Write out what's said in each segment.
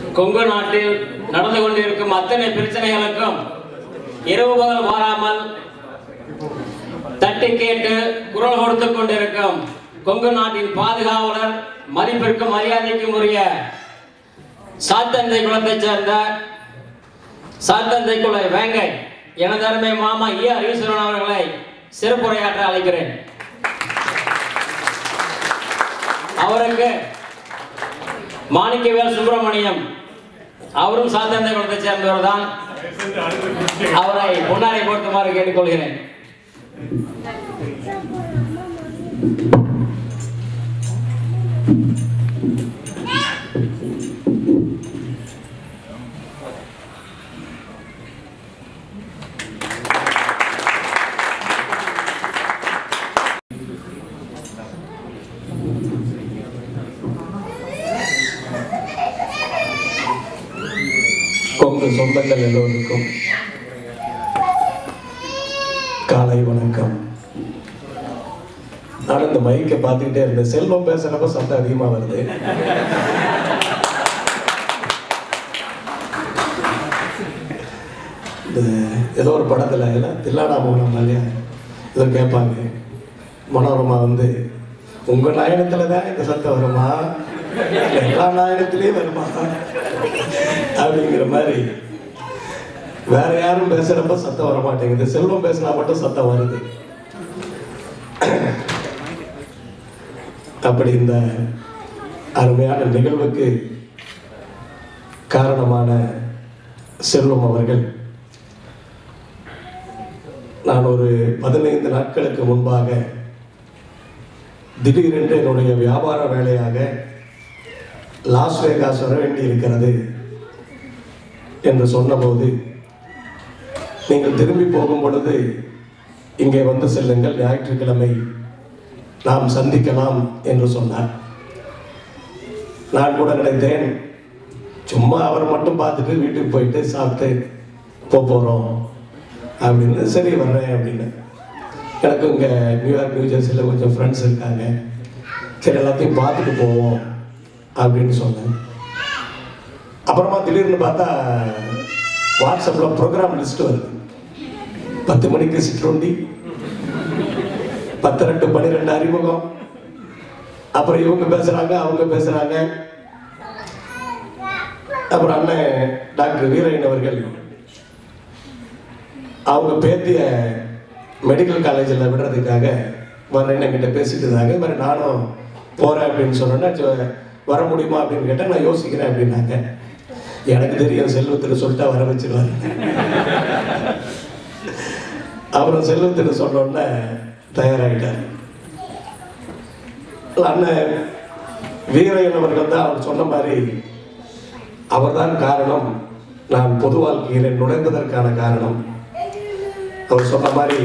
கொங்கு நாட்டில் நடந்து கொண்டிருக்கும் அத்தனை பிரச்சனைகளுக்கும் இரவு பகல் மாறாமல் தட்டி கேட்டு குரல் கொடுத்துக் கொண்டிருக்கும் கொங்கு நாட்டின் பாதுகாவலர் மதிப்பிற்கும் மரியாதைக்கும் உரிய சாத்தந்தை குலத்தைச் சேர்ந்த சாத்தந்தை குல வேங்கை எனது அருமை மாமா ஈ ஆர் ஈஸ்வரன் அவர்களை சிறப்புரையாற்ற அழைக்கிறேன் அவருக்கு மாணிக்கவேல் சுப்பிரமணியம் அவரும் சாத்தந்தை குலத்தைச் சேர்ந்தவர் தான் அவரை பொன்னாரை போட்டுமாறு கேட்டுக்கொள்கிறேன் கொங்கு சொந்தங்கள் எல்லோருக்கும் காலை வணக்கம் நான் இந்த மைக்கை பார்த்துக்கிட்டே இருந்தேன் செல்வம் பேசுறப்ப சத்தம் அதிகமா வருது இந்த ஏதோ ஒரு படத்துல எல்லாம் தில்லாடா மோகனம் இல்லையா ஏதோ கேட்பாங்க மனோரமா வந்து உங்க நாயனத்துல தான் இந்த சத்தம் வருமா இல்ல எல்லா நாயனத்திலயும் வருமா அப்படிங்கிற மாதிரி வேற யாரும் பேசுறப்ப சத்தம் வர மாட்டேங்குது செல்வம் பேசினா மட்டும் சத்தம் வருது அப்படி இந்த அருமையான நிகழ்வுக்கு காரணமான செல்வம் அவர்கள் நான் ஒரு பதினைந்து நாட்களுக்கு முன்பாக திடீரென்று என்னுடைய வியாபார வேலையாக லாஸ் வேகாஸ் வர வேண்டி இருக்கிறது என்று சொன்னபோது நீங்கள் திரும்பி போகும் பொழுது இங்கே வந்து செல்லுங்கள் ஞாயிற்றுக்கிழமை நாம் சந்திக்கலாம் என்று சொன்னார் நான் கூட நினைத்தேன் சும்மா அவர் மட்டும் பார்த்துட்டு வீட்டுக்கு போயிட்டு சாப்பிட்டு போக போகிறோம் அப்படின்னு சரி வர்றேன் அப்படின்னு எனக்கு இங்கே நியூயார்க் நியூ ஜெர்சியில் கொஞ்சம் ஃப்ரெண்ட்ஸ் இருக்காங்க சரி எல்லாத்தையும் பார்த்துட்டு போவோம் அப்படின்னு சொன்னேன் அப்புறமா திடீர்னு பார்த்தா வாட்ஸ்அப்பில் ப்ரோக்ராம் லிஸ்ட் வருது பத்து மணிக்கு சிற்றுண்டி பத்து ரெண்டு பன்னிரெண்டு அறிமுகம் அப்புறம் இவங்க பேசுறாங்க அவங்க பேசுறாங்க அப்புறம் அண்ணன் டாக்டர் வீரன் அவர்கள் அவங்க பேத்திய மெடிக்கல் காலேஜில் விடுறதுக்காக வரேன்னு என்கிட்ட பேசிட்டு இருந்தாங்க இது மாதிரி நானும் போகிறேன் அப்படின்னு சொன்னோன்னே சரி, வர முடியுமா அப்படின்னு கேட்டேன் நான் யோசிக்கிறேன் அப்படின்னாங்க எனக்கு தெரியும் செல்வத்தில் சொல்லிட்டா வர வச்சிருவாரு அப்புறம் செல்வத்தில் சொன்னோன்னே தயாராகிட்டார் அண்ணன் வீரையன் அவர்கள் தான் அவர் சொன்ன மாதிரி அவர்தான் காரணம் நான் பொது வாழ்க்கையில் நுழைந்ததற்கான காரணம் அவர் சொன்ன மாதிரி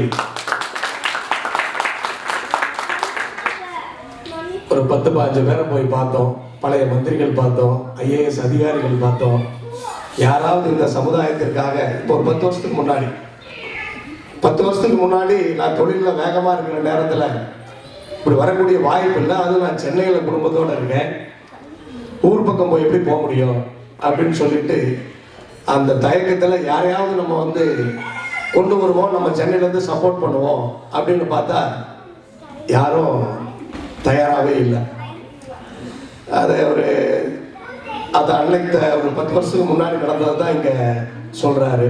ஒரு பத்து பாஞ்சு பேரை போய் பார்த்தோம் பழைய மந்திரிகள் பார்த்தோம் ஐஏஎஸ் அதிகாரிகள் பார்த்தோம் யாராவது இந்த சமுதாயத்திற்காக இப்போ ஒரு பத்து வருஷத்துக்கு முன்னாடி பத்து வருஷத்துக்கு முன்னாடி நான் தொழிலில் வேகமாக இருக்கிற நேரத்தில் இப்படி வரக்கூடிய வாய்ப்பு இல்லை அதுவும் நான் சென்னையில் குடும்பத்தோடு இருக்கேன் ஊர் பக்கம் போய் எப்படி போக முடியும் அப்படின்னு சொல்லிட்டு அந்த தயக்கத்தில் யாரையாவது நம்ம வந்து கொண்டு வருவோம் நம்ம சென்னையிலேருந்து சப்போர்ட் பண்ணுவோம் அப்படின்னு பார்த்தா யாரும் தயாராகவே இல்லை அது ஒரு அது அன்னைக்கு த- ஒரு பத்து வருஷத்துக்கு முன்னாடி நடந்தது தான் இங்கே சொல்கிறாரு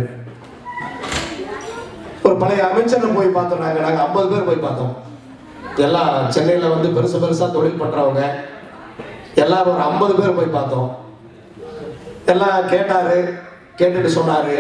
ஒரு பழைய அமைச்சரை போய் பார்த்தோம் நாங்கள் நாங்கள் ஐம்பது பேர் போய் பார்த்தோம் எல்லாம் சென்னையில் வந்து பெருசு பெருசாக தொழில் பண்ணுறவங்க எல்லாரும் ஒரு ஐம்பது பேர் போய் பார்த்தோம் எல்லாம் கேட்டாரு கேட்டுட்டு சொன்னாரு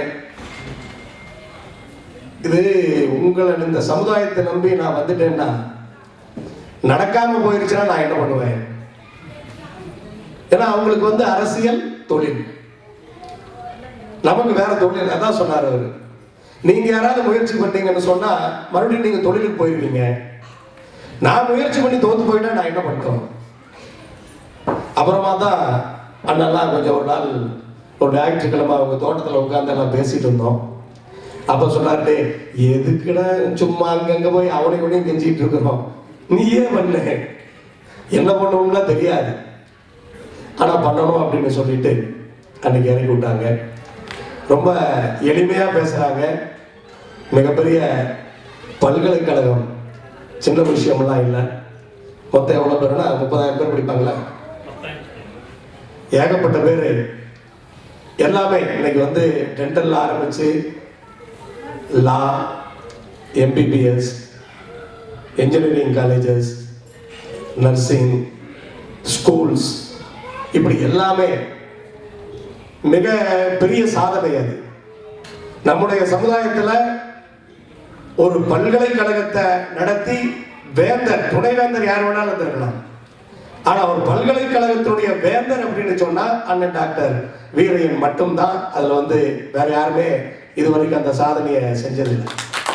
இது உங்களை இந்த சமுதாயத்தை நம்பி நான் வந்துட்டேன்னா நடக்காம போயிருச்சுன்னா நான் என்ன பண்ணுவேன் ஏன்னா அவங்களுக்கு வந்து அரசியல் தொழில் நமக்கு வேற தொழில் அதான் சொன்னார் அவரு நீங்க யாராவது முயற்சி பண்ணீங்கன்னு சொன்னா மறுபடியும் நீங்க தொழிலுக்கு போயிருவீங்க நான் முயற்சி பண்ணி தோத்து போயிட்டா நான் என்ன பண்ணுறோம் அப்புறமா தான் அண்ணெல்லாம் கொஞ்சம் ஒரு நாள் ஒரு ஞாயிற்றுக்கிழமை அவங்க தோட்டத்தில் உட்காந்து எல்லாம் பேசிட்டு இருந்தோம் அப்போ சொன்னாரு "டேய், எதுக்குடா சும்மா அங்கங்க போய் அவனை இவனையும் கெஞ்சிட்டு இருக்கிறோம் நீயே பண்ணு என்ன பண்ணுவோம்னா தெரியாது ஆனா பண்ணணும் அப்படின்னு சொல்லிட்டு அன்னைக்கு இறக்கி விட்டாங்க ரொம்ப எளிமையாக பேசுகிறாங்க மிகப்பெரிய பல்கலைக்கழகம் சின்ன விஷயமெல்லாம் இல்லை மொத்தம் எவ்வளோ பேருனா முப்பதாயிரம் பேர் படிப்பாங்களா ஏகப்பட்ட பேர் எல்லாமே இன்னைக்கு வந்து டென்டல்ல ஆரம்பிச்சு law MBBS engineering colleges nursing schools இப்படி எல்லாமே மிக பெரிய சாதனை அது நம்முடைய சமுதாயத்தில் ஒரு பல்கலைக்கழகத்தை நடத்தி வேந்தர் துணைவேந்தர் யார் வேணாலும் இருந்திருக்கலாம் ஆனா ஒரு பல்கலைக்கழகத்தினுடைய வேந்தர் அப்படின்னு சொன்னா அண்ணன் டாக்டர் வீரையன் மட்டும்தான் அதுல வந்து வேற யாருமே இதுவரைக்கும் அந்த சாதனையை செஞ்சதில்லை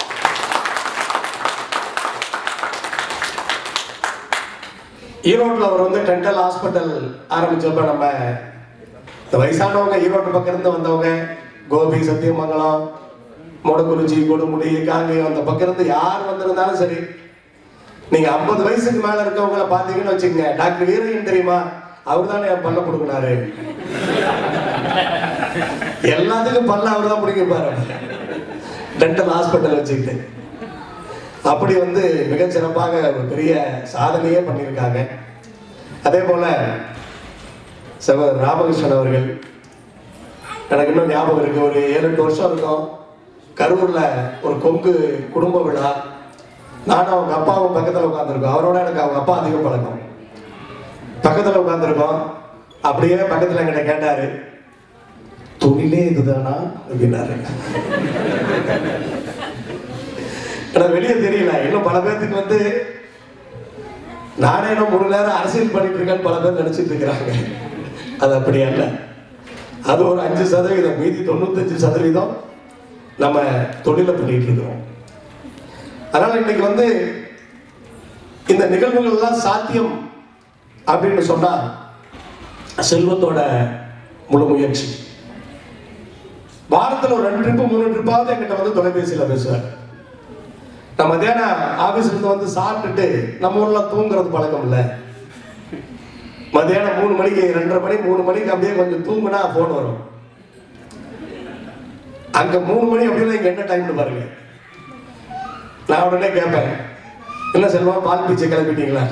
ஈரோட்டில் அவர் வந்து டென்டல் ஹாஸ்பிட்டல் ஆரம்பிச்சப்ப நம்ம இந்த வயசானவங்க ஈரோட்டு பக்கம் இருந்து வந்தவங்க கோபி சத்தியமங்கலம் மொடக்குறிச்சி கொடுமுடி காங்கேயம் அந்த பக்கம் இருந்து யார் வந்திருந்தாலும் சரி நீங்க ஐம்பது வயசுக்கு மேல இருக்கவங்கள பாத்தீங்கன்னு வச்சுக்கங்க டாக்டர் வீரையன் தெரியுமா அவர் தானே என் பல்ல கொடுக்குனாரு எல்லாத்துக்கும் பல்ல அவர் தான் பிடிக்கிருப்பாரு டென்டல் ஹாஸ்பிட்டல் வச்சுக்கிட்டு அப்படி வந்து மிகச் சிறப்பாக ஒரு பெரிய சாதனையே பண்ணியிருக்காங்க அதே போல சகோதரர் ராமகிருஷ்ணன் அவர்கள் எனக்கு இன்னும் ஞாபகம் இருக்கு ஒரு ஏழு எட்டு வருஷம் இருக்கும் கரூர்ல ஒரு கொங்கு குடும்ப விழா நானும் அவங்க அப்பாவும் பக்கத்துல உட்காந்துருக்கோம் அவரோட எனக்கு அவங்க அப்பா அதிகம் பழக்கம் பக்கத்துல உட்காந்துருக்கோம் அப்படியே பக்கத்துல என்கிட்ட கேட்டாரு தொழிலே இதுதானா அப்படின்னாரு எனக்கு வெளியே தெரியல இன்னும் பல பேர்த்துக்கு வந்து நானே இன்னும் மூணு நேரம் அரசியல் பண்ணிட்டு இருக்கேன்னு பல பேர் நினைச்சிட்டு இருக்கிறாங்க அது அப்படி அல்ல அது ஒரு அஞ்சு சதவீதம் மீதி தொண்ணூத்தஞ்சு சதவீதம் நம்ம தொழிலை பண்ணிட்டு இருக்கிறோம் அதனால இன்னைக்கு வந்து இந்த நிகழ்வுகள் எல்லாம் சாத்தியம் அப்படின்னு சொன்னா செல்வத்தோட முழு முயற்சி வாரத்துல ஒரு ரெண்டு ட்ரிப்பு மூணு ட்ரிப்பாவது என்கிட்ட வந்து தொலைபேசியில பேசுவார் நான் மத்தியானம் ஆபீஸ்ல இருந்து வந்து சாப்பிட்டுட்டு நம்ம ஊர்ல தூங்குறது பழக்கம் இல்ல மத்தியானம் மூணு மணிக்கு ரெண்டரை மணி மூணு மணிக்கு அப்படியே கொஞ்சம் தூங்குனா போன் வரும் அங்க மூணு மணி அப்படின்னா இங்க என்ன டைம்னு பாருங்க நான் உடனே கேட்பேன் என்ன செல்வம் பால் பீச்சை கிளம்பிட்டீங்களா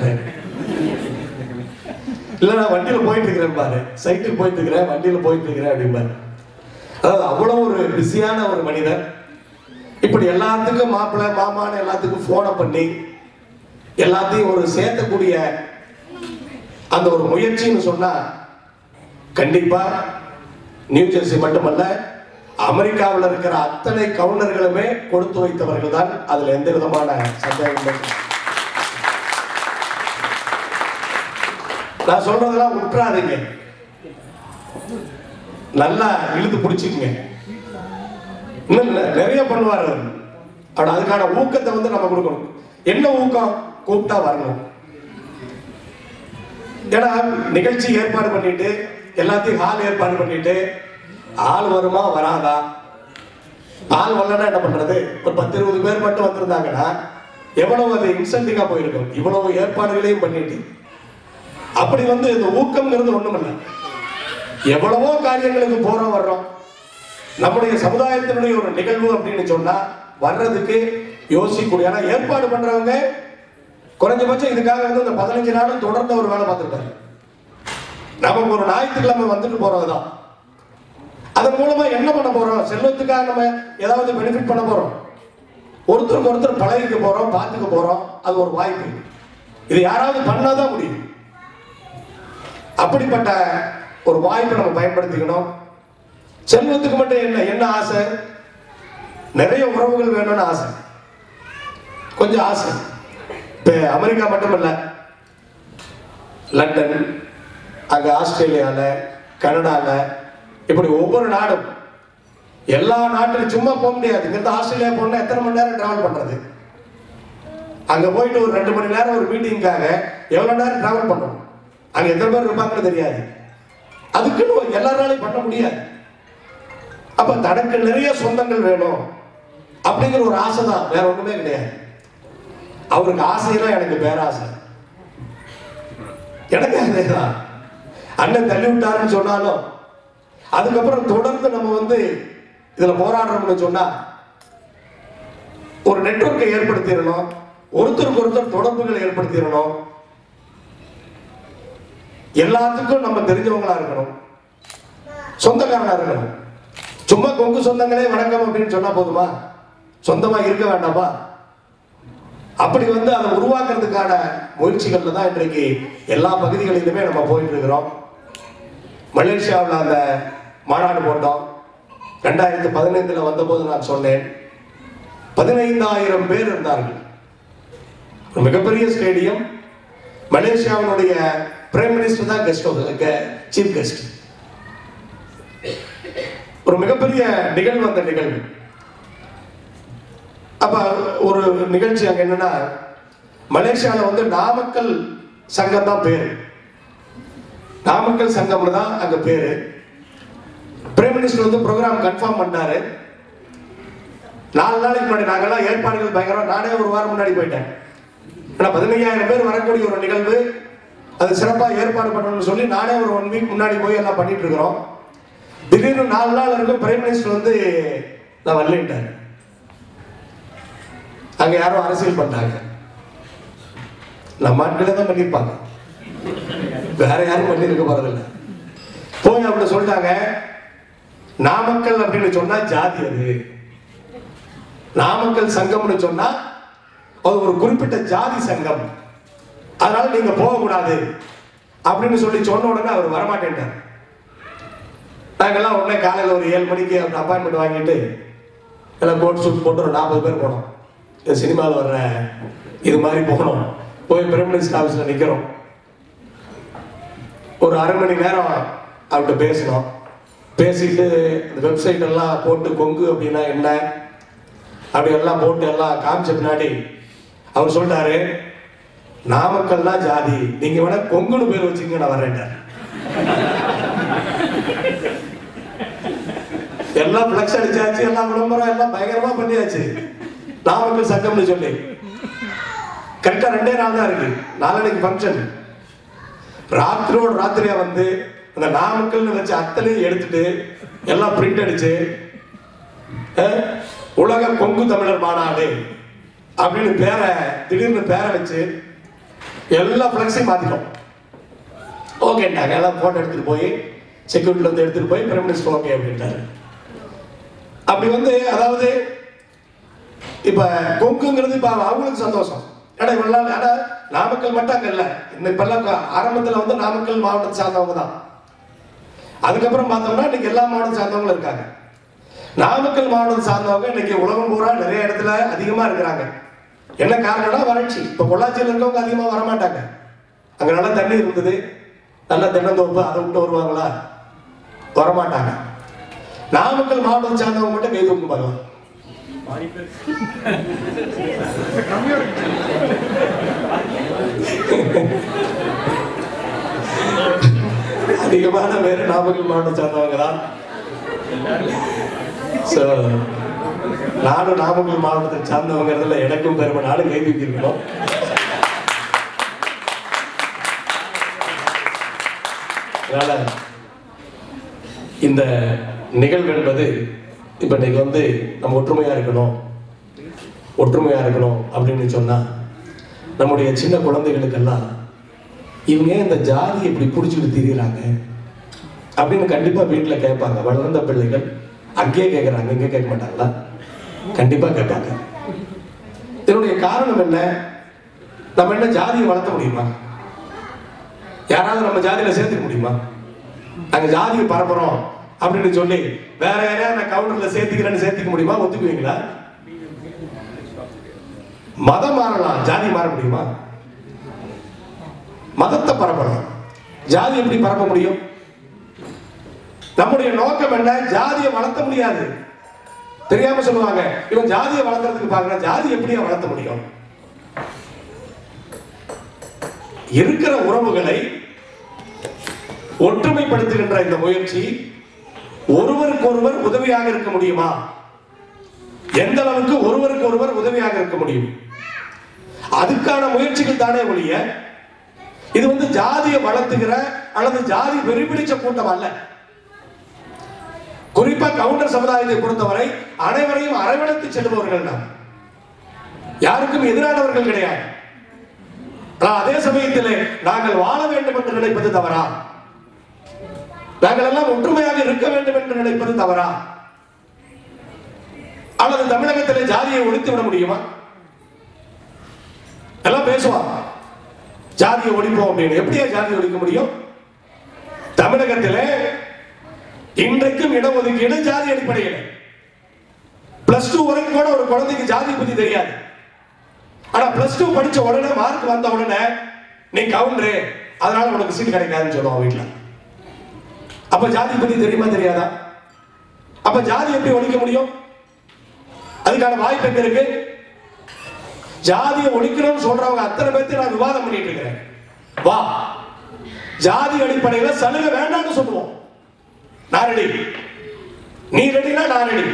இல்ல நான் வண்டியில போயிட்டு இருக்கிறேன் பாரு சைக்கிள் போயிட்டு இருக்கிறேன் வண்டியில போயிட்டு இருக்கிறேன் அப்படிம்பாரு அதாவது அவ்வளவு ஒரு பிஸியான ஒரு மனிதர் இப்படி எல்லாத்துக்கும் மாப்பிள்ளை மாமான்னு எல்லாத்துக்கும் போனை பண்ணி எல்லாத்தையும் ஒரு சேர்த்தக்கூடிய அந்த ஒரு முயற்சின்னு சொன்னா கண்டிப்பா நியூ ஜெர்சி மட்டுமல்ல அமெரிக்காவில் இருக்கிற அத்தனை கவுண்டர்களுமே கொடுத்து வைத்தவர்கள் தான் அதுல எந்த விதமான சந்தேகம் இல்லை நான் சொல்றதெல்லாம் விட்டுறாதீங்க நல்லா இழுத்து பிடிச்சிக்கங்க இன்னும் நெ- நிறைய பண்ணுவார் அவர் ஆனா அதுக்கான ஊக்கத்தை வந்து நம்ம கொடுக்கணும் என்ன ஊக்கம் கூப்பிட்டா வரணும் ஏன்னா நிகழ்ச்சி ஏற்பாடு பண்ணிட்டு எல்லாத்தையும் ஹால் ஏற்பாடு பண்ணிட்டு ஆள் வருமா வராதா ஆள் வரலன்னா என்ன பண்றது ஒரு பத்து இருபது பேர் மட்டும் வந்திருந்தாங்கன்னா எவ்வளவு அது இன்சென்டிங்கா போயிருக்கும் இவ்வளவு ஏற்பாடுகளையும் பண்ணிட்டு அப்படி வந்து இந்த ஊக்கம்ங்கிறது ஒண்ணுமில்லை எவ்வளவோ காரியங்களுக்கு போறோம் வர்றோம் நம்முடைய சமுதாயத்தினுடைய ஒரு நிகழ்வு அப்படின்னு சொன்னா வர்றதுக்கு யோசிக்கக்கூடிய ஆனா ஏற்பாடு பண்றவங்க குறைஞ்சபட்சம் இதுக்காக வந்து இந்த பதினஞ்சு நாளும் தொடர்ந்து ஒரு வேலை பார்த்துருக்காரு நமக்கு ஒரு ஞாயிற்றுக்கிழமை வந்துட்டு போறதுதான் அதன் மூலமா என்ன பண்ண போறோம் செல்வத்துக்காக நம்ம ஏதாவது பெனிஃபிட் பண்ண போறோம் ஒருத்தருக்கு ஒருத்தர் பழகிக்க போறோம் பார்த்துக்க போறோம் அது ஒரு வாய்ப்பு இது யாராவது பண்ணாதான் முடியும் அப்படிப்பட்ட ஒரு வாய்ப்பை நம்ம பயன்படுத்திக்கணும் செல்வத்துக்கு மட்டும் என்ன என்ன ஆசை நிறைய உறவுகள் வேணும்னு ஆசை கொஞ்சம் ஆசை இப்ப அமெரிக்கா மட்டுமல்ல லண்டன் அங்க ஆஸ்திரேலியால கனடால இப்படி ஒவ்வொரு நாடும் எல்லா நாட்டிலும் சும்மா போக முடியாது இங்கிருந்து ஆஸ்திரேலியா போனா எத்தனை மணி நேரம் டிராவல் பண்றது அங்க போயிட்டு ஒரு ரெண்டு மணி நேரம் ஒரு மீட்டிங்காக எவ்வளவு நேரம் டிராவல் பண்ணணும் அங்க எத்தனை பேர் இருப்பாங்கன்னு தெரியாது அதுக்குன்னு எல்லாராலையும் பண்ண முடியாது அப்ப தனக்கு நிறைய சொந்தங்கள் வேணும் அப்படிங்கிற ஒரு ஆசை தான் வேற ஒண்ணுமே கிடையாது அவருக்கு ஆசையெல்லாம் எனக்கு பேராசை எனக்கு அதேதான் அண்ணன் தள்ளி விட்டாருன்னு சொன்னாலும் அதுக்கப்புறம் தொடர்ந்து நம்ம வந்து இதுல போராடுறோம்னு சொன்னா ஒரு நெட்வொர்க்கை ஏற்படுத்திடணும் ஒருத்தருக்கு ஒருத்தர் தொடர்புகளை ஏற்படுத்திடணும் எல்லாத்துக்கும் நம்ம தெரிஞ்சவங்களா இருக்கணும் சொந்தக்காரனா இருக்கணும் சும்மா கொங்கு சொந்தங்களே வணக்கம் அப்படின்னு சொன்னா போதுமா சொந்தமா இருக்க வேண்டாமா அப்படி வந்து அதை உருவாக்குறதுக்கான முயற்சிகள்ல தான் இன்றைக்கு எல்லா பகுதிகளிலுமே நம்ம போயிட்டு இருக்கிறோம் மலேசியாவில் அந்த மாநாடு போட்டோம் ரெண்டாயிரத்தி பதினைந்துல வந்தபோது நான் சொன்னேன் பதினைந்தாயிரம் பேர் இருந்தார்கள் ஒரு மிகப்பெரிய ஸ்டேடியம் மலேசியாவினுடைய பிரைம் மினிஸ்டர் தான் கெஸ்ட் சீஃப் கெஸ்ட் ஒரு மிகப்பெரிய நிகழ்வு அந்த நிகழ்வு அப்ப ஒரு நிகழ்ச்சி அங்க என்னன்னா மலேசியால வந்து நாமக்கல் சங்கம் தான் பேரு நாமக்கல் சங்கம்னு தான் அங்க பேரு பிரைம் மினிஸ்டர் வந்து ப்ரோக்ராம் கன்ஃபார்ம் பண்ணாரு நாலு நாளைக்கு முன்னாடி நாங்கெல்லாம் ஏற்பாடுகள் பயங்கரம் நானே ஒரு வாரம் முன்னாடி போயிட்டேன் ஏன்னா பதினையாயிரம் பேர் வரக்கூடிய ஒரு நிகழ்வு அது சிறப்பாக ஏற்பாடு பண்ணணும்னு சொல்லி நானே ஒரு ஒன் வீக் முன்னாடி போய் எல்லாம் பண்ணிட்டு இருக்கிறோம் திடீர்னு நாலு நாள் இருக்கும் பிரைம் மினிஸ்டர் வந்து நான் வரலேன்ட்டார் அங்க யாரோ அரசியல் பண்ணாங்க நம்ம ஆட்களே தான் பண்ணியிருப்பாங்க வேற யாரும் பண்ணியிருக்க போறதில்ல போய் அப்படி சொல்லிட்டாங்க நாமக்கல் அப்படின்னு சொன்னா ஜாதி அது நாமக்கல் சங்கம்னு சொன்னா அது ஒரு குறிப்பிட்ட ஜாதி சங்கம் அதனால நீங்க போகக்கூடாது அப்படின்னு சொல்லி சொன்ன உடனே அவர் வரமாட்டேன்ட்டார் நாங்கெல்லாம் உடனே காலையில் ஒரு ஏழு மணிக்கு அப்பாயின்மெண்ட் வாங்கிட்டு எல்லாம் கோட் சூட் போட்டு ஒரு நாற்பது பேர் போனோம் இந்த சினிமாவில் வர்ற இது மாதிரி போனோம் போய் பிரைம் மினிஸ்டர் ஆஃபீஸில் நிற்கிறோம் ஒரு அரை மணி நேரம் அவர்கிட்ட பேசினோம் பேசிட்டு இந்த வெப்சைட் எல்லாம் போட்டு கொங்கு அப்படின்னா என்ன அப்படி எல்லாம் போட்டு எல்லாம் காமிச்ச பின்னாடி அவர் சொல்லிட்டாரு நாமக்கல் தான் ஜாதி நீங்க வேணா கொங்குன்னு பேர் வச்சுங்க நான் வரேன்ட்டார் எல்லாம் பிளக்ஸ் அடிச்சாச்சு எல்லாம் விளம்பரம் எல்லாம் பயங்கரமா பண்ணியாச்சு நாமக்கல் சங்கம்னு சொல்லி கரெக்டா ரெண்டே நாள் தான் இருக்கு நாளன்னைக்கு ஃபங்க்ஷன் ராத்திரோட ராத்திரியா வந்து அந்த நாமக்கல்னு வச்ச அத்தனையும் எடுத்துட்டு எல்லாம் பிரிண்ட் அடிச்சு அஹ், உலக கொங்கு தமிழர் மாநாடு அப்படின்னு பேரை திடீர்னு பேரை வச்சு எல்லா பிளக்ஸையும் மாத்திட்டோம் ஓகேட்டாங்க எல்லாம் போட்டோ எடுத்துட்டு போய் செக்யூரிட்டில வந்து எடுத்துட்டு போய் பிரைம் மினிஸ்டர் ஓகே அப்படின்ட்டாரு அப்படி வந்து அதாவது இப்ப கொங்குங்கிறது இப்ப அவங்களுக்கு சந்தோஷம் ஏன்னா இவ்வளவு நாள் ஏன்னா நாமக்கல் மட்டும் அங்க இல்ல இந்த இப்பெல்லாம் க- ஆரம்பத்துல வந்து நாமக்கல் மாவட்டத்தை சார்ந்தவங்க தான் அதுக்கப்புறம் பார்த்தோம்னா இன்னைக்கு எல்லா மாவட்டம் சார்ந்தவங்களும் இருக்காங்க நாமக்கல் மாவட்டம் சார்ந்தவங்க இன்னைக்கு உலகம் பூரா நிறைய இடத்துல அதிகமா இருக்கிறாங்க என்ன காரணம்னா வறட்சி இப்ப பொள்ளாச்சியில் இருக்கவங்க அதிகமா வரமாட்டாங்க அங்க நல்லா தண்ணி இருந்தது நல்ல தென்னந்தோப்பு அதை விட்டு வருவாங்களா வரமாட்டாங்க நாமக்கல் மாவட்டம் சார்ந்தவங்க மட்டும் கை தூக்கும் பாருங்க அதிகமான பேர் நாமக்கல் மாவட்டம் சார்ந்தவங்க தான் ஸோ நானும் நாமக்கல் மாவட்டத்தை சார்ந்தவங்கிறதுல எனக்கும் பெருமை நானும் கை தூக்கி இருக்கணும் அதனால இந்த நிகழ்வு என்பது இப்ப இன்னைக்கு வந்து நம்ம ஒற்றுமையா இருக்கணும் ஒற்றுமையா இருக்கணும் அப்படின்னு சொன்னா நம்முடைய சின்ன குழந்தைகளுக்கெல்லாம் இவங்க ஏன் இந்த ஜாதி இப்படி பிடிச்சிட்டு திரியிறாங்க அப்படின்னு கண்டிப்பா வீட்டுல கேட்பாங்க வளர்ந்த பிள்ளைகள் அங்கேயே கேட்கறாங்க இங்க கேட்க மாட்டாங்களா கண்டிப்பா கேட்பாங்க இதனுடைய காரணம் என்ன நம்ம என்ன ஜாதியை வளர்த்த முடியுமா யாராவது நம்ம ஜாதியில சேர்த்துக்க முடியுமா நாங்க ஜாதியை பரப்புறோம் அப்படின்னு சொல்லி வேற யாரையா நான் கவுண்டர்ல சேர்த்துக்கிறேன்னு சேர்த்துக்க முடியுமா ஒத்துக்குவீங்களா மதம் மாறலாம் ஜாதி மாற முடியுமா மதத்தை பரப்பலாம் ஜாதி எப்படி பரப்ப முடியும் நம்முடைய நோக்கம் என்ன ஜாதியை வளர்த்த முடியாது தெரியாம சொல்லுவாங்க இவன் ஜாதியை வளர்க்கறதுக்கு பாக்குறான் ஜாதி எப்படியா வளர்த்த முடியும் இருக்கிற உறவுகளை ஒற்றுமைப்படுத்துகின்ற இந்த முயற்சி ஒருவருக்கொருவர் உதவியாக இருக்க முடியுமா எந்த அளவுக்கு ஒருவருக்கு ஒருவர் உதவியாக இருக்க முடியும் அதுக்கான முயற்சிகள் தானே ஒழிய இது வந்து ஜாதியை வளர்த்துகிற அல்லது ஜாதி வெறிபிடிச்ச கூட்டம் அல்ல குறிப்பா கவுண்டர் சமுதாயத்தை பொறுத்தவரை அனைவரையும் அரவணைத்து செல்பவர்கள் தான் யாருக்கும் எதிரானவர்கள் கிடையாது ஆனால் அதே சமயத்தில் நாங்கள் வாழ வேண்டும் என்று நினைப்பது தவறா நாங்கள் எல்லாம் ஒற்றுமையாக இருக்க வேண்டும் என்று நினைப்பது தவறா அல்லது தமிழகத்திலே ஜாதியை ஒழித்து விட முடியுமா எல்லாம் பேசுவாங்க ஜாதியை ஒழிப்போம் அப்படின்னு எப்படியா ஜாதியை ஒழிக்க முடியும் தமிழகத்திலே இன்றைக்கும் இடஒதுக்கீடு ஜாதி அடிப்படையில் பிளஸ் டூ வரைக்கும் கூட ஒரு குழந்தைக்கு ஜாதி பத்தி தெரியாது ஆனா பிளஸ் டூ படிச்ச உடனே மார்க் வந்த உடனே நீ கவுண்டரு அதனால உனக்கு சீட் கிடைக்காதுன்னு சொல்லுவான் வீட்டுல அப்ப ஜாதி பத்தி தெரியுமா தெரியாதா அப்ப ஜாதி எப்படி ஒழிக்க முடியும் அதுக்கான வாய்ப்பு எங்க இருக்கு ஜாதியை ஒழிக்கணும்னு சொல்றவங்க அத்தனை பேர்த்தையும் நான் விவாதம் பண்ணிட்டு இருக்கிறேன் வா ஜாதி அடிப்படையில சலுகை வேண்டாம்னு சொல்லுவோம் நான் ரெடி நீ ரெடினா நான் ரெடி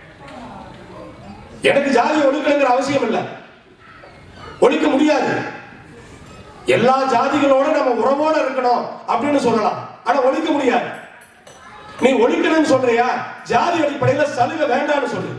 எனக்கு ஜாதியை ஒழிக்கணுங்கிற அவசியம் இல்லை ஒழிக்க முடியாது எல்லா ஜாதிகளோட நம்ம உறவோட இருக்கணும் அப்படின்னு சொல்லலாம் ஆனா ஒழிக்க முடியாது நீ ஒழிக்கணும்னு சொல்றியா ஜாதி அடிப்படையில சலுகை வேண்டாம்னு சொல்லு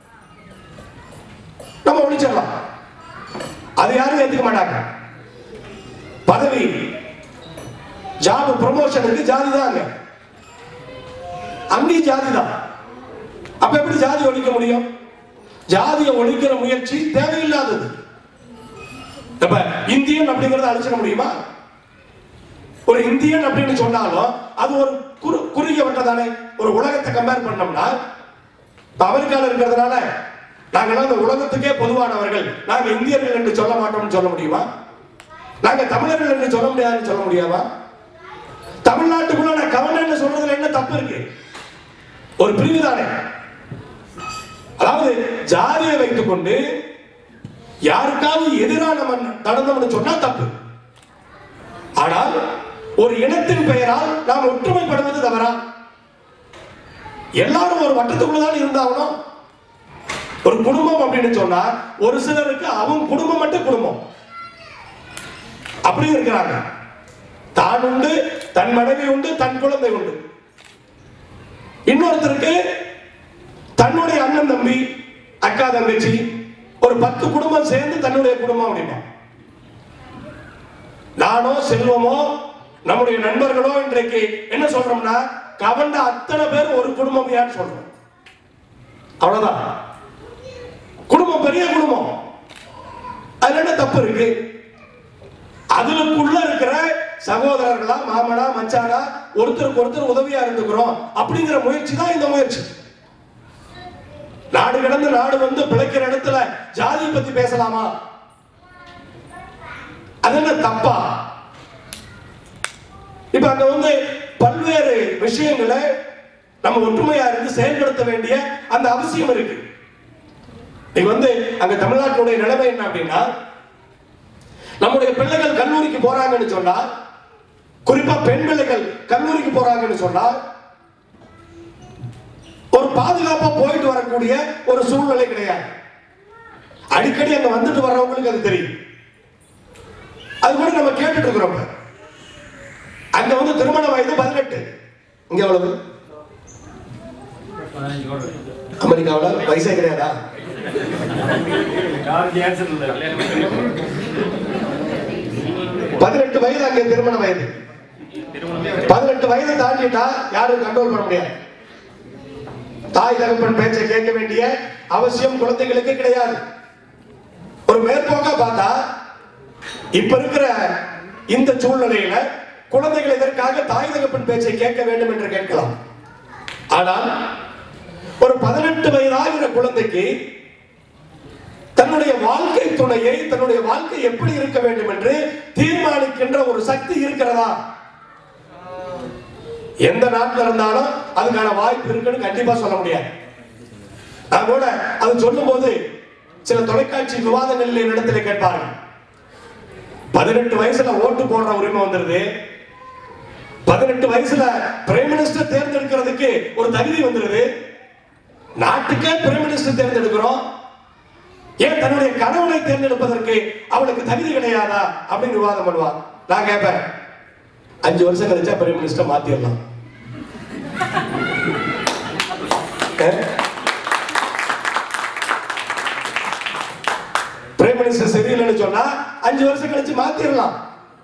நம்ம ஒழிச்சிடலாம் அது யாரும் ஏத்துக்க மாட்டாங்க பதவி ஜாப் ப்ரொமோஷனுக்கு ஜாதி தான் அங்க அங்கேயும் ஜாதி தான் அப்ப எப்படி ஜாதி ஒழிக்க முடியும் ஜாதியை ஒழிக்கிற முயற்சி தேவையில்லாதது இப்ப இந்தியன் அப்படிங்கறத அழிச்சிட முடியுமா ஒரு இந்தியன் அப்படின்னு சொன்னாலும் அது ஒரு குறு குறுகிய வட்டம் தானே ஒரு உலகத்தை கம்பேர் பண்ணோம்னா இப்ப அமெரிக்கால இருக்கிறதுனால நாங்கெல்லாம் இந்த உலகத்துக்கே பொதுவானவர்கள் நாங்க இந்தியர்கள் என்று சொல்ல மாட்டோம்னு சொல்ல முடியுமா நாங்க தமிழர்கள் என்று சொல்ல முடியாதுன்னு சொல்ல முடியாமா தமிழ்நாட்டுக்குள்ள நான் கவர்னர் சொல்றதுல என்ன தப்பு இருக்கு ஒரு பிரிவு தானே அதாவது ஜாதியை வைத்துக் கொண்டு யாருக்காவது எதிராக நம்ம நடந்தோம்னு சொன்னா தப்பு ஆனால் ஒரு இனத்தின் பெயரால் நாம் ஒற்றுமைப்படுவது தவறா எல்லாரும் ஒரு வட்டத்துக்குள்ளதான் இருந்தாகணும் ஒரு குடும்பம் அப்படின்னு சொன்னா ஒரு சிலருக்கு அவங்க குடும்பம் மட்டும் குடும்பம் அப்படி இருக்கிறாங்க தான் உண்டு தன் மனைவி உண்டு தன் குழந்தை உண்டு இன்னொருத்தருக்கு தன்னுடைய அண்ணன் தம்பி அக்கா தங்கச்சி ஒரு பத்து குடும்பம் சேர்ந்து தன்னுடைய குடும்பம் அப்படிமா நானோ செல்வமோ நம்முடைய நண்பர்களோ இன்றைக்கு என்ன சொல்றோம்னா கவர்ந்த அத்தனை பேர் ஒரு குடும்பம் யான்னு சொல்றோம் அவ்வளவுதான் குடும்பம் பெரிய குடும்பம் அதுல என்ன தப்பு இருக்கு அதுக்குள்ள இருக்கிற சகோதரர்களா மாமனா மச்சானா ஒருத்தருக்கு ஒருத்தர் உதவியா இருந்துக்கிறோம் அப்படிங்கிற முயற்சி தான் இந்த முயற்சி நாடு கடந்து நாடு வந்து பிழைக்கிற இடத்துல ஜாதி பத்தி பேசலாமா அது என்ன தப்பா இப்ப அங்க வந்து பல்வேறு விஷயங்களை நம்ம ஒற்றுமையா இருந்து செயல்படுத்த வேண்டிய அந்த அவசியம் இருக்கு இது வந்து அங்க தமிழ்நாட்டுடைய நிலைமை என்ன அப்படின்னா நம்முடைய பிள்ளைகள் கல்லூரிக்கு போறாங்கன்னு சொன்னா குறிப்பா பெண் பிள்ளைகள் கல்லூரிக்கு போறாங்கன்னு சொன்னா ஒரு பாதுகாப்பா போயிட்டு வரக்கூடிய ஒரு சூழ்நிலை கிடையாது அடிக்கடி அங்க வந்துட்டு வர்றவங்களுக்கு அது தெரியும் அது கூட நம்ம கேட்டுட்டு இருக்கிறோம் அங்க வந்து திருமண வயது பதினெட்டு இங்க எவ்வளவு அமெரிக்காவில் வயசே கிடையாதா பதினெட்டு வயது அங்கே திருமண வயது பதினெட்டு வயது தாண்டிட்டா யாரும் கண்ட்ரோல் பண்ண முடியாது தாய் தகப்பன் பேச்சை கேட்க வேண்டிய அவசியம் குழந்தைகளுக்கு கிடையாது ஒரு மேற்போக்கா பார்த்தா இப்ப இருக்கிற இந்த சூழ்நிலையில குழந்தைகள் இதற்காக தாய் தகப்பன் பேச்சை கேட்க வேண்டும் என்று கேட்கலாம் ஆனால் ஒரு பதினெட்டு வயதாகிற குழந்தைக்கு தன்னுடைய வாழ்க்கை துணையை தன்னுடைய வாழ்க்கை எப்படி இருக்க வேண்டும் என்று தீர்மானிக்கின்ற ஒரு சக்தி இருக்கிறதா எந்த நாட்டில் இருந்தாலும் அதுக்கான வாய்ப்பு இருக்குன்னு கண்டிப்பா சொல்ல முடியாது நான் கூட அது சொல்லும் போது சில தொலைக்காட்சி விவாதங்களில் என்னிடத்துல கேட்பார்கள் பதினெட்டு வயசுல ஓட்டு போடுற உரிமை வந்துருது பதினெட்டு வயசுல பிரைம் மினிஸ்டர் தேர்ந்தெடுக்கிறதுக்கு ஒரு தகுதி வந்துருது நாட்டுக்கே பிரைம் மினிஸ்டர் தேர்ந்தெடுக்கிறோம் ஏன் தன்னுடைய கணவனை தேர்ந்தெடுப்பதற்கு அவளுக்கு தகுதி கிடையாதா அப்படின்னு விவாதம் பண்ணுவார் நான் கேட்பேன் அஞ்சு வருஷம் கழிச்சா பிரைம் மினிஸ்டர் மாத்திடலாம் பிரைம் மினிஸ்டர் சரியில்லைன்னு சொன்னா அஞ்சு வருஷம் கழிச்சு மாத்திரலாம்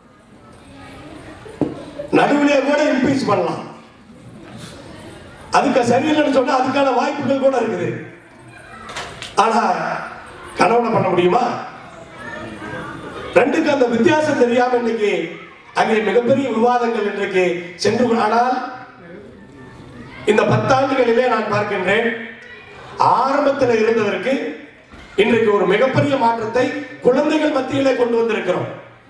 நடுவிலே கூட இம்பீச் பண்ணலாம் அதுக்கு சரியில்லைன்னு சொன்னா அதுக்கான வாய்ப்புகள் கூட இருக்குது ஆனா கனவுல பண்ண முடியுமா ரெண்டுக்கு அந்த வித்தியாசம் தெரியாம இன்னைக்கு அங்கே மிகப்பெரிய விவாதங்கள் இன்றைக்கு சென்று ஆனால் இந்த பத்தாண்டுகளிலே நான் பார்க்கின்றேன் ஆரம்பத்தில் இருந்ததற்கு இன்றைக்கு ஒரு மிகப்பெரிய மாற்றத்தை குழந்தைகள் மத்தியிலே கொண்டு வந்திருக்கிறோம்